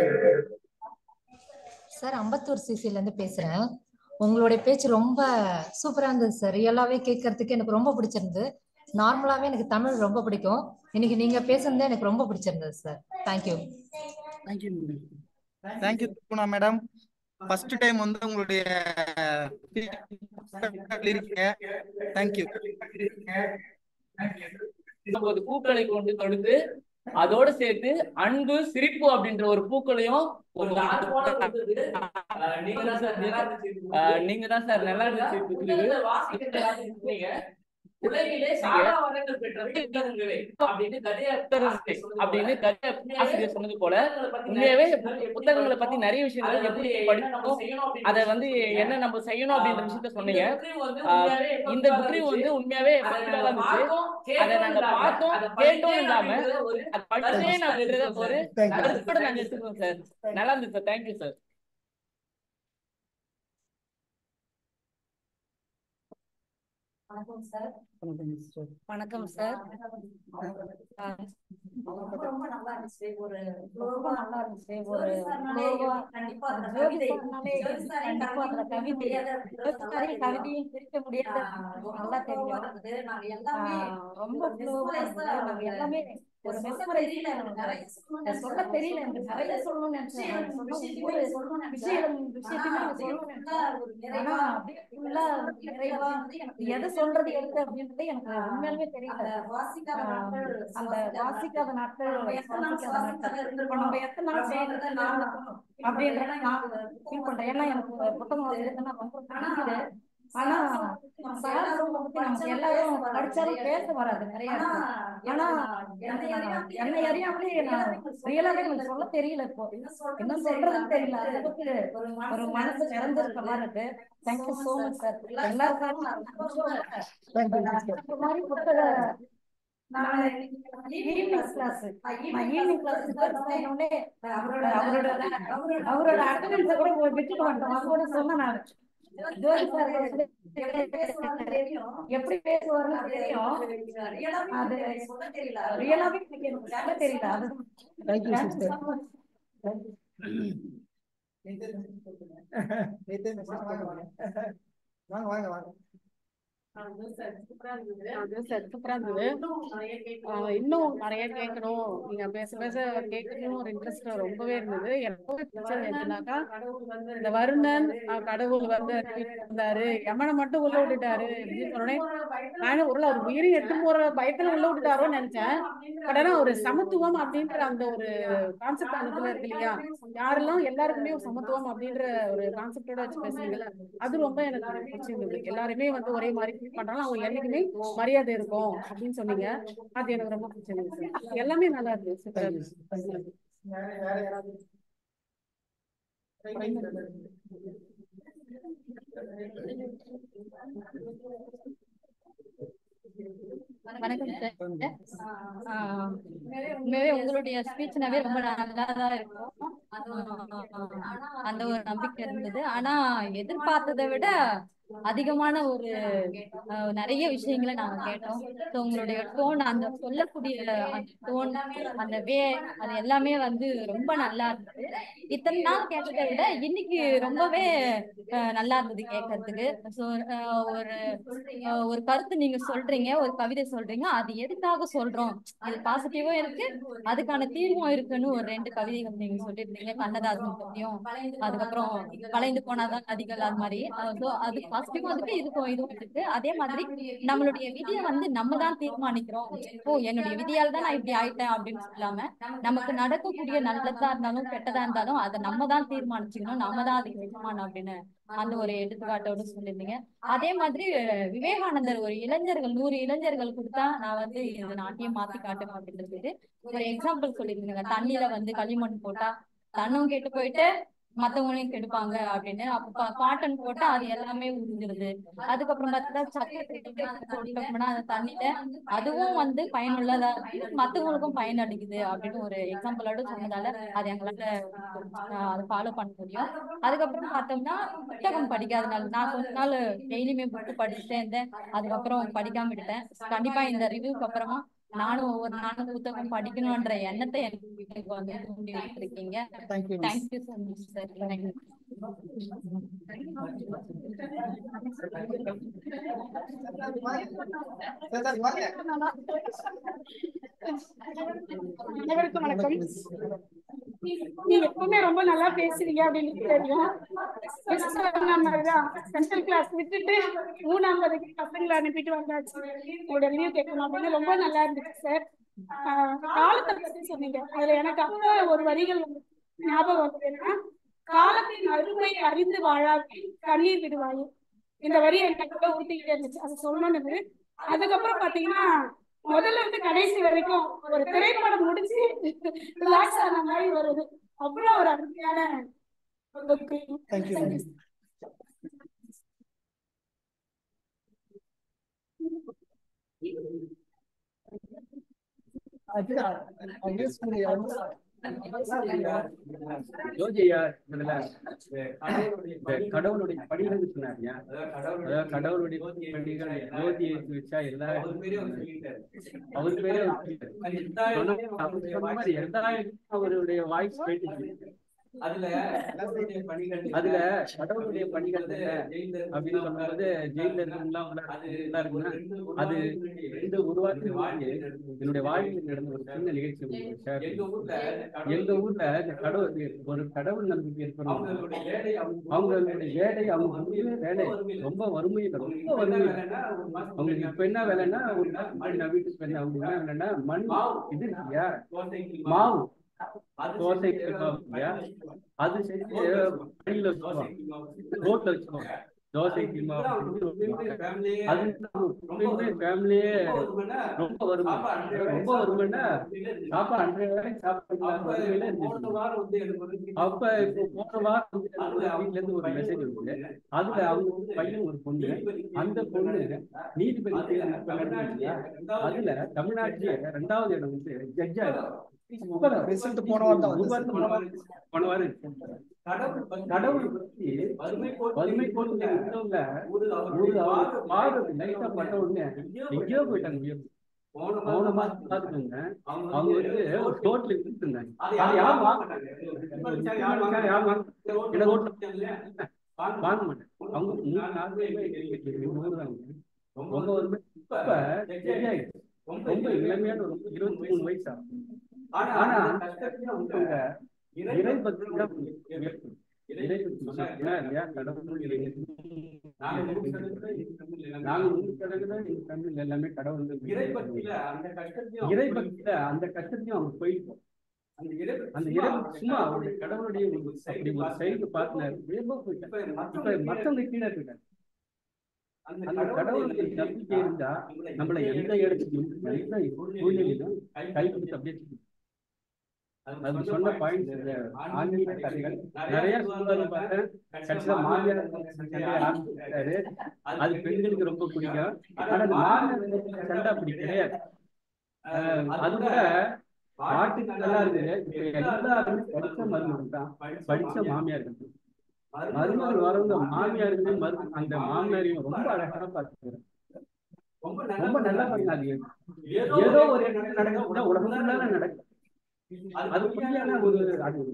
sir Ambattur சிசில இருந்து பேசுறேன் உங்களுடைய பேச்சு ரொம்ப சூப்பரா இருந்தது சார் ரியலாவே கேட்கறதுக்கு எனக்கு ரொம்ப பிடிச்சிருந்தது நார்மலாவே எனக்கு தமிழ் ரொம்ப பிடிக்கும் இன்னைக்கு நீங்க பேசுனது எனக்கு ரொம்ப பிடிச்சிருந்தது sir thank you thank you madam thank you Durguna madam first time வந்து உங்களுடைய இருக்கீங்க தேங்க்யூ ஒரு பூக்களை கொண்டு தொடுத்து அதோட சேர்த்து அன்பு சிரிப்பு அப்படின்ற ஒரு பூக்களையும் ஒரு அஹ் நீங்க தான் சார் அஹ் நீங்க தான் சார் நல்லா இருந்துச்சு உலகிலே சாரா வரங்கள் பெற்றவை புத்தகங்களே அப்படின்னு கதைய அப்படின்னு கதைய ஆசிரியர் சொன்னது போல உண்மையாவே புத்தகங்களை பத்தி நிறைய விஷயங்கள் எப்படி படிக்கணும் அதை வந்து என்ன நம்ம செய்யணும் அப்படின்ற விஷயத்த சொன்னீங்க ஆஹ் இந்த புக் ரிவ்யூ வந்து உண்மையாவே பயனுள்ளதா இருந்துச்சு அதை நாங்க பார்த்தோம் கேட்டோம் இல்லாம அதை படிச்சே நாங்க ஒரு கருத்தோட நாங்க எடுத்துக்கிறோம் சார் நல்லா இருந்துச்சு சார் தேங்க்யூ சார் வணக்கம் சார் வணக்கம் சார் ரொம்ப நல்லா இருந்துச்சு ஒரு ரொம்ப நல்லா இருந்துச்சு ஒரு கண்டிப்பா ஜோதி சார்னாலே கண்டிப்பா அதுல கவிதை ஜோதி சாரே கவிதையும் பிரிக்க முடியாது நல்லா தெரியும் ஆஹ் ரொம்ப ஃப்ளோவா இருந்தது நாங்க எல்லாமே ஒரு மெஸ்மரைஸ்ல சொல்ல தெரியல எனக்கு நிறைய சொல்லணும்னு நினைச்சேன் நான் சொன்ன ஒவ்வொரு விஷயம் விஷயத்தையுமே நான் சொல்லணும்னு நினைச்சேன் ஆனா அப்படியே ஃபுல்லா நிறைவா எதை சொல்றது எதுக்கு அப்படின்றது எனக்கு உண்மையாலுமே தெரியல ஆஹ் அந்த வாசிக்காத நாட்கள் வாசிக்காத நாட்கள் இப்ப நம்ம எத்தனை நாள் செய்யறது அப்படின்றத நான் ஃபீல் பண்றேன் ஏன்னா எனக்கு புத்தகம் எழுதுனா ரொம்ப பிடிக்குது ஆனா சார் சொல்றத பத்தி நமக்கு எல்லாரும் படிச்சாலும் பேச வராது நிறைய இருக்கு. ஆனா எனக்கு என்னை அறியாமலே நான் ரியலாவே எனக்கு சொல்ல தெரியல இப்போ என்ன சொல்றதுன்னு தெரியல அந்த அளவுக்கு ஒரு மனசு திறந்திருக்க மாதிரி இருக்கு தேங்க்யூ சோ மச் சார் எல்லாருக்காகவும் இந்த மாதிரி புத்தக நான் ஈவினிங் கிளாஸ் நான் ஈவினிங் கிளாஸ் உடனே அவரோட அவரோட அவரோட அட்டண்டன்ஸை கூட விட்டுட்டு வந்துட்டோம் அது கூட சொன்னேன் நான் ஜோதி சார் வந்து எப்படி பேசுவாருன்னு தெரியும் அது ரியலாவே எனக்கு எனக்கு சொல்ல தெரியல அது thank you Thank you sister so much. வாங்க வாங்க வாங்க சூப்பரா இருந்தது ஆஹ் இன்னும் நிறைய கேட்கணும் நீங்க பேச பேச கேட்கணும் ஒரு இன்ட்ரெஸ்ட் ரொம்பவே இருந்தது எனக்கு பிடிச்சது என்னன்னாக்கா இந்த வருணன் ஆஹ் கடவுள் வந்து வந்தாரு யமனை மட்டும் உள்ள விட்டுட்டாரு அப்படின்னு சொன்னோடனே நானும் உள்ள ஒரு உயிரை எட்டு போற பயத்துல உள்ள விட்டுட்டாரோன்னு நினைச்சேன் பட் ஆனா ஒரு சமத்துவம் அப்படின்ற அந்த ஒரு கான்செப்ட் அந்த இருக்கு இல்லையா யாரெல்லாம் எல்லாருக்குமே ஒரு சமத்துவம் அப்படின்ற ஒரு கான்செப்டோட வச்சு பேசுறீங்கல்ல அது ரொம்ப எனக்கு பிடிச்சிருந்தது எல்லாருமே வந்து ஒரே மாதிரி ஃபீல் பண்றாங்க அவங்க என்னைக்குமே மரியாதை இருக்கும் அப்படின்னு சொன்னீங்க அது எனக்கு ரொம்ப பிடிச்சிருந்தது சார் எல்லாமே நல்லா இருந்துச்சு சூப்பரா தேங்க்யூ இருந்துச்சு தேங்க்யூ வேற வேற யாராவது வணக்கம் சார் ஆஹ் உண்மையாவே உங்களுடைய ஸ்பீச்னாவே ரொம்ப நல்லா தான் இருக்கும் ஆஹ் அந்த ஒரு நம்பிக்கை இருந்தது ஆனா எதிர்பார்த்ததை விட அதிகமான ஒரு ஆஹ் நிறைய விஷயங்களை நாங்க கேட்டோம் ஸோ உங்களுடைய டோன் அந்த சொல்லக்கூடிய அந்த டோன் அந்த வே அது எல்லாமே வந்து ரொம்ப நல்லா இருந்தது இத்தனை நாள் கேட்டதை விட இன்னைக்கு ரொம்பவே அஹ் நல்லா இருந்தது கேட்கறதுக்கு ஸோ ஒரு அஹ் ஒரு கருத்து நீங்க சொல்றீங்க ஒரு கவிதை சொல்றீங்க அது எதுக்காக சொல்றோம் இது பாசிட்டிவும் இருக்கு அதுக்கான தீர்வும் இருக்குன்னு ஒரு ரெண்டு கவிதைகள் நீங்க சொல்லியிருந்தீங்க கண்ணதாசன் பத்தியும் அதுக்கப்புறம் கலைந்து போனாதான் நதிகள் அது மாதிரி ஸோ அது பாசிட்டிவும் இருக்கு இதுக்கும் இதுவும் இருக்கு அதே மாதிரி நம்மளுடைய விதியை வந்து நம்ம தான் தீர்மானிக்கிறோம் ஓ என்னுடைய விதியால் தான் நான் இப்படி ஆயிட்டேன் அப்படின்னு சொல்லாம நமக்கு நடக்கக்கூடிய நல்லதா இருந்தாலும் கெட்டதா இருந்தாலும் அதை நம்ம தான் தீர்மானிச்சுக்கணும் நம்ம தான் அதுக்கு எஜமான் அப்படின்னு அந்த ஒரு எடுத்துக்காட்டோட சொல்லியிருந்தீங்க அதே மாதிரி அஹ், விவேகானந்தர் ஒரு இளைஞர்கள் நூறு இளைஞர்கள் கொடுத்தா நான் வந்து இந்த நாட்டையும் மாத்தி காட்டுவேன் அப்படின்றது ஒரு எக்ஸாம்பிள் சொல்லியிருந்தீங்க தண்ணியில வந்து களிமண் போட்டா தண்ணும் கெட்டு போயிட்டு மத்தவங்களையும் கெடுப்பாங்க அப்படின்னு அப்ப காட்டன் போட்டா அது எல்லாமே உறிஞ்சிருது அதுக்கப்புறம் பார்த்தா சக்கரை போட்டோம்னா அந்த தண்ணியில அதுவும் வந்து பயனுள்ளதா இருக்கு மத்தவங்களுக்கும் பயன் அளிக்குது அப்படின்னு ஒரு எக்ஸாம்பிளோட சொன்னதால அது எங்களால ஆஹ் அதை ஃபாலோ பண்ண முடியும் அதுக்கப்புறம் பார்த்தோம்னா புத்தகம் படிக்காதனால நான் கொஞ்ச நாள் டெய்லியுமே புக்கு படிச்சுட்டே இருந்தேன் அதுக்கப்புறம் படிக்காம விட்டேன் கண்டிப்பா இந்த ரிவ்யூக்கு அப்புறமா நானும் ஒவ்வொரு நாளும் புத்தகம் படிக்கணும்ன்ற எண்ணத்தை எனக்கு வந்து தூண்டி விட்டுருக்கீங்க thank you thank you so much sir thank you அனைவருக்கும் வணக்கம் நீங்க எப்பவுமே ரொம்ப நல்லா பேசுறீங்க அப்படின்னு தெரியும் First சொன்ன மாதிரிதான் சென்ட்ரல் கிளாஸ் விட்டுட்டு மூணாம் வரைக்கும் பசங்களை அனுப்பிட்டு வந்தாச்சு உங்களோட ரிவ்யூ கேட்கணும் அப்படின்னு ரொம்ப நல்லா இருந்துச்சு சார் காலத்தை பத்தி சொன்னீங்க அதுல எனக்கு அப்ப ஒரு வரிகள் வந்து ஞாபகம் வந்தது என்னன்னா காலத்தின் அருமை அறிந்து வாழாவி கண்ணீர் விடுவாயு இந்த வரி எனக்குள்ள உறுத்திக்கிட்டே இருந்துச்சு அது சொல்லணும்னு அதுக்கப்புறம் பாத்தீங்கன்னா முதல்ல இருந்து கடைசி வரைக்கும் ஒரு திரைப்படம் முடிச்சு ரிலாக்ஸ் ஆன மாதிரி வருது அவ்வளவு ஒரு அருமையான book. Thank you Thank you. ஜோதியா இதுல இந்த கடவுளுடைய படிகள் சொன்னாங்க அதாவது கடவுளுடைய படிகள் ஜோதி வச்சா எல்லா அவர் பேரே சொன்ன- அவர் சொன்ன மாதிரி எல்லாருக்கும் அவருடைய வாய்ஸ் போயிட்டு அதுல அதுல கடவுளுடைய பணிகள் என்ன அப்படின்னு சொல்லும்போது ஜெயில இருக்கவங்களாம் நல்லா இருக்குன்னா அது ரெண்டு ஒரு வாரத்துக்கு முன்னாடி என்னுடைய வாழ்க்கையில் நடந்த ஒரு சின்ன நிகழ்ச்சி உங்களுக்கு share பண்றேன். எங்க ஊர்ல இந்த கடவுள் ஒரு கடவுள் நம்பிக்கை இருக்கிறவங்க அவங்களுடைய வேலை அவங்க வந்து வேலை ரொம்ப வறுமை ரொம்ப வறுமை அவங்களுக்கு இப்ப என்ன வேலைன்னா ஒரு நாள் முன்னாடி நான் வீட்டுக்கு போயிருந்தேன் அவங்களுக்கு என்ன வேலைன்னா மண் இது இல்லையா மாவு தோசை இல்லையா அது செஞ்சு வழியில வச்சுக்குவாங்க ரோட்ல வச்சுக்குவாங்க தோசைக்கு மாவு செஞ்சு வச்சுக்குவாங்க. அது எப்பயுமே ஃபேமிலியே ரொம்ப வறுமை ரொம்ப வறுமைன்னா சாப்பாடு அன்றைய வேலைக்கு சாப்பிடலாம் வறுமையில இருந்துச்சு அப்ப இப்போ போன வாரம் வந்து எனக்கு வீட்ல இருந்து ஒரு மெசேஜ் வந்து அதுல அவங்க ஒரு பையன் ஒரு பொண்ணு அந்த பொண்ணு நீதிபதி தேர்வு நடந்துச்சு. அதுல தமிழ்நாட்டிலேயே ரெண்டாவது இடம் வந்து ஜட்ஜா ரிசல்ட் போன வாரம் தான் ஒரு வாரத்துக்கு போன வாரம் போன வாரம் இருக்கு. கடவுள் பத்தி வறுமை கோட்டில் இருந்தவங்க ஒரு அவர் பாதம் லைட்டா பட்ட உடனே எங்கேயோ போயிட்டாங்க உயர்வு. போன மாசம் பாத்துக்கோங்க அவங்க வந்து ஒரு ரோட்ல வித்துட்டு இருந்தாங்க அது யாரும் வாங்க மாட்டாங்க யாரும் வாங்க என்ன ரோட்ல வாங்க மாட்டாங்க அவங்க மூணு நாலு பேர் ஊருதாங்க ரொம்ப வறுமை இப்ப சரியாயிடுச்சு. ரொம்ப இளமையான ஒரு இருபத்தி மூணு வயசு ஆகும் ஆனா அவங்க இறைபக்தி தான் உயர்த்தும். இறைபக்தி சொன்னா இல்லையா கடவுள் நாங்க நூறு சதவீதம் தான் எங்க தமிழ்ல எல்லாமே கடவுள் தான் இறைபக்தியில அந்த கஷ்டத்தையும் அவங்க போயிட்டோம் அந்த இறைபக்தி சும்மா அவருடைய கடவுளுடைய ஒரு அப்படி ஒரு செயலுக்கு பார்த்தினாரு வேகமா போயிட்டாங்க இப்ப மத்தவங்க கீழே இருக்காங்க அந்த கடவுளுடைய நம்பிக்கை இருந்தா நம்மள எந்த இடத்துலையும் எந்த சூழ்நிலையிலும் கை கொடுத்து அப்படியே வச்சுக்கணும். அது சொன்ன பாயிண்ட் ஆன்மீக கதைகள் நிறைய சொல்லுவாங்க பார்த்தேன் கடைசியில மாமியார் சண்டையை ஆரம்பிச்சிட்டாரு அது பெண்களுக்கு ரொம்ப பிடிக்கும் ஆனா அந்த மாமியார் சண்டை அப்படி கிடையாது அஹ் அது கூட பாட்டுக்கு நல்லா இருக்கு இப்ப எல்லாருமே படிச்ச மருமகன் தான் படிச்ச மாமியார் தான் மருமகள் வரவங்க மாமியாருமே மரு அந்த மாமியாரையும் ரொம்ப அழகா பார்த்துக்கிறேன் ரொம்ப நல்லா பண்ணாது ஏதோ ஒரு இடத்துல நடக்க கூட உலகம் ஃபுல்லாக நடக்கும் அது புரியாத ஒரு அது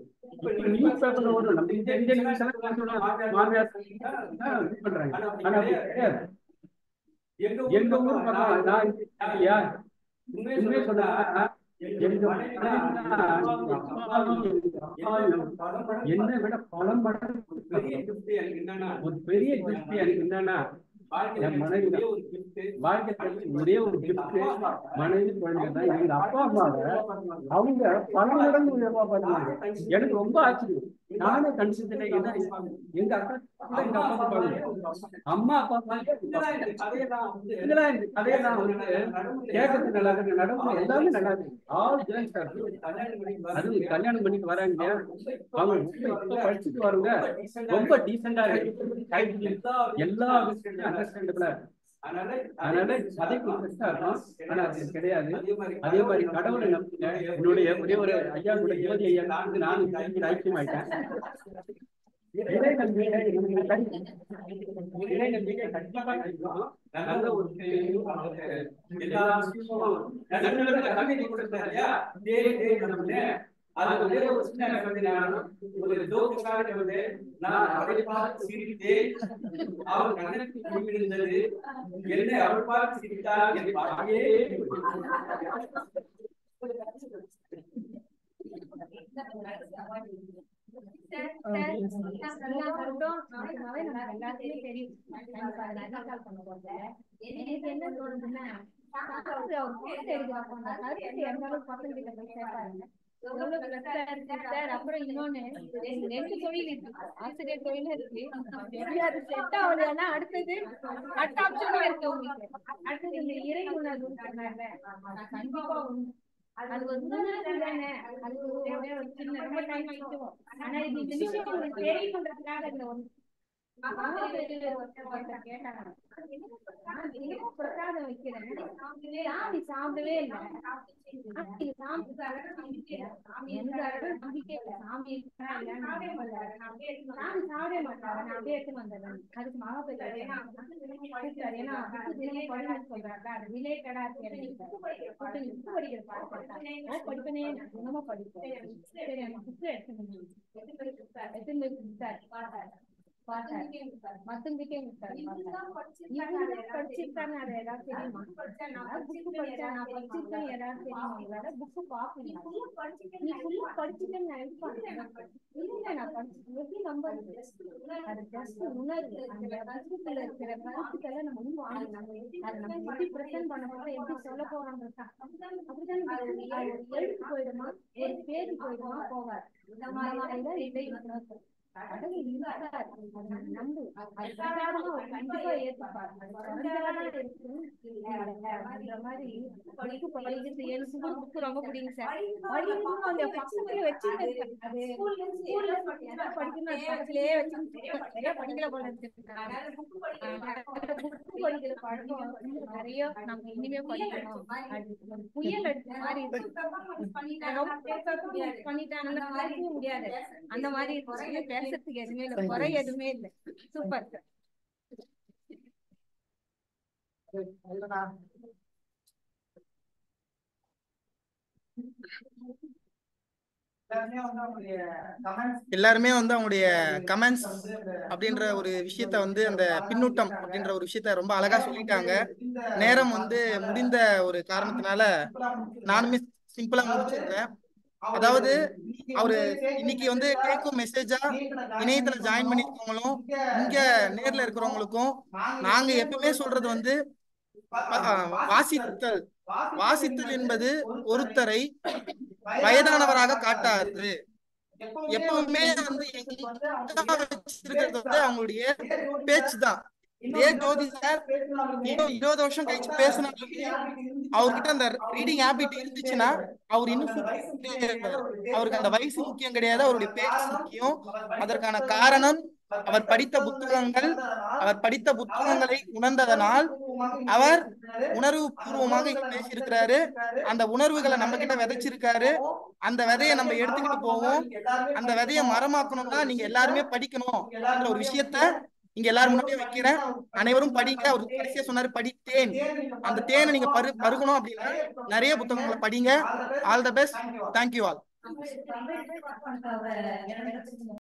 நியூஸ் பேப்பர்ல வரும் நம்ம தெரிஞ்ச நியூஸ் எல்லாம் என்ன சொல்றாங்க? மாமியார் ஆ, இது பண்றாங்க ஆனா அப்படி கிடையாது எங்க ஊர் பக்கம் நான் இல்லையா உண்மையை சொன்னா எங்க மனைவினா, எங்க அப்பாவும் எங்க அப்பாவும் என்னை விட பல மடங்கு ஒரு பெரிய கிஃப்ட் எனக்கு என்னன்னா என் மனைவி வாழ்க்கை ஒரே ஒரு கிஃப்ட் மனைவி குழந்தைங்க தான் எங்க அப்பா அம்மாவை அவங்க பல மடங்கு உயர்வா பண்ணுவாங்க எனக்கு ரொம்ப ஆச்சரியம் நானே கன்சிடர் எங்க அக்கா கூட எங்க அப்பா பாப்பாங்க அம்மா அப்பா மாதிரி இதெல்லாம் இந்த கதையெல்லாம் வந்து கேட்கறது நல்லா இருக்கு நடந்து எல்லாமே நல்லா இருக்கு ஆல் ஜென்ஸ் அது கல்யாணம் பண்ணிட்டு வராங்க இல்லையா அவங்க ரொம்ப இப்ப படிச்சுட்டு வரவங்க ரொம்ப டீசெண்டா இருக்கு எல்லா விஷயத்தையும் அண்டர்ஸ்டாண்டபிளா இருக்கு அதனால கதைக்கு இன்ட்ரெஸ்டா இருக்கும் ஆனா அது கிடையாது அதே மாதிரி கடவுளை நம்புங்க என்னுடைய ஒரே ஒரு ஐயா கூட ஜோதி ஐயா வந்து நானும் கல்வி ஐக்கியமாயிட்டேன் இறை நம்பிக்கை நமக்கு கிடைக்கும். இறை நம்பிக்கை கண்டிப்பா கிடைக்கும் நல்ல ஒரு செய்தியும் நமக்கு எல்லா விஷயமும் நல்ல நல்ல கவிதை கொடுத்தாரு இல்லையா தேடி தேடி நம்மளே அது ஒரே ஒரு சின்ன கவிதை நான் ஒரு ஜோக்குக்காக வந்து நான் அவரை பார்த்து சிரித்தேன் அவர் கண்ணத்தில் குடியிருந்தது என்னை அவள் பார்த்து சிரித்தார் என் பாட்டியே என்ன தோணுதுன்னா அவர் போட்டோ எடுக்க போனா கருத்து எந்த அளவுக்கு பசங்க கிட்ட போய் சேர்ப்பாருங்க எவ்வளவு பெருசா இருக்கு சார் அப்புறம் இன்னொன்னு ரெண்டு தொழில் இருக்கு ஆசிரியர் தொழிலும் இருக்கு எப்படி அது செட் ஆகலைன்னா அடுத்தது அடுத்த ஆப்ஷனும் இருக்கு உங்களுக்கு அடுத்தது இந்த இறை உணர்வு சொன்னாங்க கண்டிப்பா உண்டு அது ஒரு உணர்வு தானே அது ஒரு ஒரே ஒரு சின்ன ரொம்ப டைம் ஆயிடுவோம் ஆனா இது இந்த விஷயம் உங்களுக்கு தெரியணுன்றதுக்காக இந்த ஒரு பிரசாதம் வைக்கிறேன் சாமி சாப்பிடவே இல்லை சாமி சாமி எந்த அளவு நம்பிக்கை இல்லை சாமி இருக்கா இல்லைன்னு சாமி சாப்பிடவே மாட்டாங்க நான் அப்படியே எடுத்து வந்துடுறேன் அதுக்கு மகா போய் ஏன்னா புக்கு தினமும் படிக்கணும்னு சொல்றாங்க அது ரிலேட்டடா இருக்கு புக்கு படிக்கிற பாடம் படிப்பனே நான் தினமும் படிப்பேன் சரி எனக்கு புக்கு எடுத்து எடுத்து சார் மத்தம்பிக்கே படிச்சிருக்காங்க அது ஏதாவது தெரியுமா புக்கு படிச்சா நான் படிச்சிருக்கேன் ஏதாவது தெரியுமா உங்களால புக்கு பாப்பீங்க நீ ஃபுல்லா படிச்சுட்டேன்னு நான் எதிர்பார்க்கிறேன் இல்ல நான் படிச்சு எப்படி நம்புறது அது ஜஸ்ட் உணர்வு அந்த புக்குல இருக்கிற கருத்துக்களை நம்ம இன்னும் வாங்கணும் அதை நம்ம எப்படி பிரசன்ட் பண்ண போறோம் எப்படி சொல்ல போறோம் அப்படிதான் அது எழுத்து போயிடுமா ஒரு பேஜ் போயிடுமா போவார் இந்த மாதிரிதான் இதை உணர்வு கடவுள் இருக்கார் அதை நம்பு அது பிரகாரமா அவர் கண்டிப்பா ஏத்துப்பார் அது குறைஞ்சதாதான் இருக்கு அந்த மாதிரி படிப்பு படிக்கிறது எனக்கு கூட புக்கு ரொம்ப பிடிக்கும் சார் படிக்கணும் அந்த பக்கத்துல வச்சுட்டு அது ஸ்கூல்ல படிக்கணும் அது பக்கத்திலேயே வச்சு நிறைய படிக்கல போல இருக்கு புக்கு படிக்கிற பழக்கம் இன்னும் நிறைய நம்ம இனிமே படிக்கணும் அது ஒரு புயல் அடிச்ச மாதிரி இருக்கு ரொம்ப பண்ணிட்டாங்க அந்த மாதிரி முடியாது அந்த மாதிரி இருக்கு பேசுறதுக்கு எதுவுமே இல்லை குறை எதுவுமே இல்லை சூப்பர் சார் எல்லாருமே வந்து அவங்களுடைய கமெண்ட்ஸ் அப்படின்ற ஒரு விஷயத்த வந்து அந்த பின்னூட்டம் அப்படின்ற ஒரு விஷயத்த ரொம்ப அழகா சொல்லிட்டாங்க நேரம் வந்து முடிந்த ஒரு காரணத்தினால நானுமே சிம்பிளா முடிச்சிருக்கேன் அதாவது அவரு இன்னைக்கு வந்து கேட்கும் மெசேஜா இணையத்துல ஜாயின் பண்ணிருக்கவங்களும் இங்க நேர்ல இருக்கிறவங்களுக்கும் நாங்க எப்பவுமே சொல்றது வந்து வாசித்தல் வாசித்தல் என்பது ஒருத்தரை வயதானவராக காட்டாது எப்பவுமே வந்து வச்சிருக்கிறது வந்து அவங்களுடைய பேச்சு தான் இதே ஜோதி சார் இருபது வருஷம் கழிச்சு பேசினாலுமே அவர்கிட்ட அந்த ரீடிங் ஹேபிட் இருந்துச்சுன்னா அவர் இன்னும் அவருக்கு அந்த வயசு முக்கியம் கிடையாது அவருடைய பேச்சு முக்கியம் அதற்கான காரணம் அவர் படித்த புத்தகங்கள் அவர் படித்த புத்தகங்களை உணர்ந்ததனால் அவர் உணர்வு பூர்வமாக பேசியிருக்கிறாரு அந்த உணர்வுகளை நம்ம கிட்ட விதைச்சிருக்காரு அந்த விதையை நம்ம எடுத்துக்கிட்டு போவோம் அந்த விதையை மரமாக்கணும்னா நீங்க எல்லாருமே படிக்கணும் என்ற ஒரு விஷயத்த இங்க எல்லாரும் முன்னாடியே வைக்கிறேன் அனைவரும் படிங்க அவர் கடைசியா சொன்னாரு படித்தேன் அந்த தேனை நீங்க பரு பருகணும் அப்படின்னா நிறைய புத்தகங்களை படிங்க all the best thank you all Ambedkar Ambedkar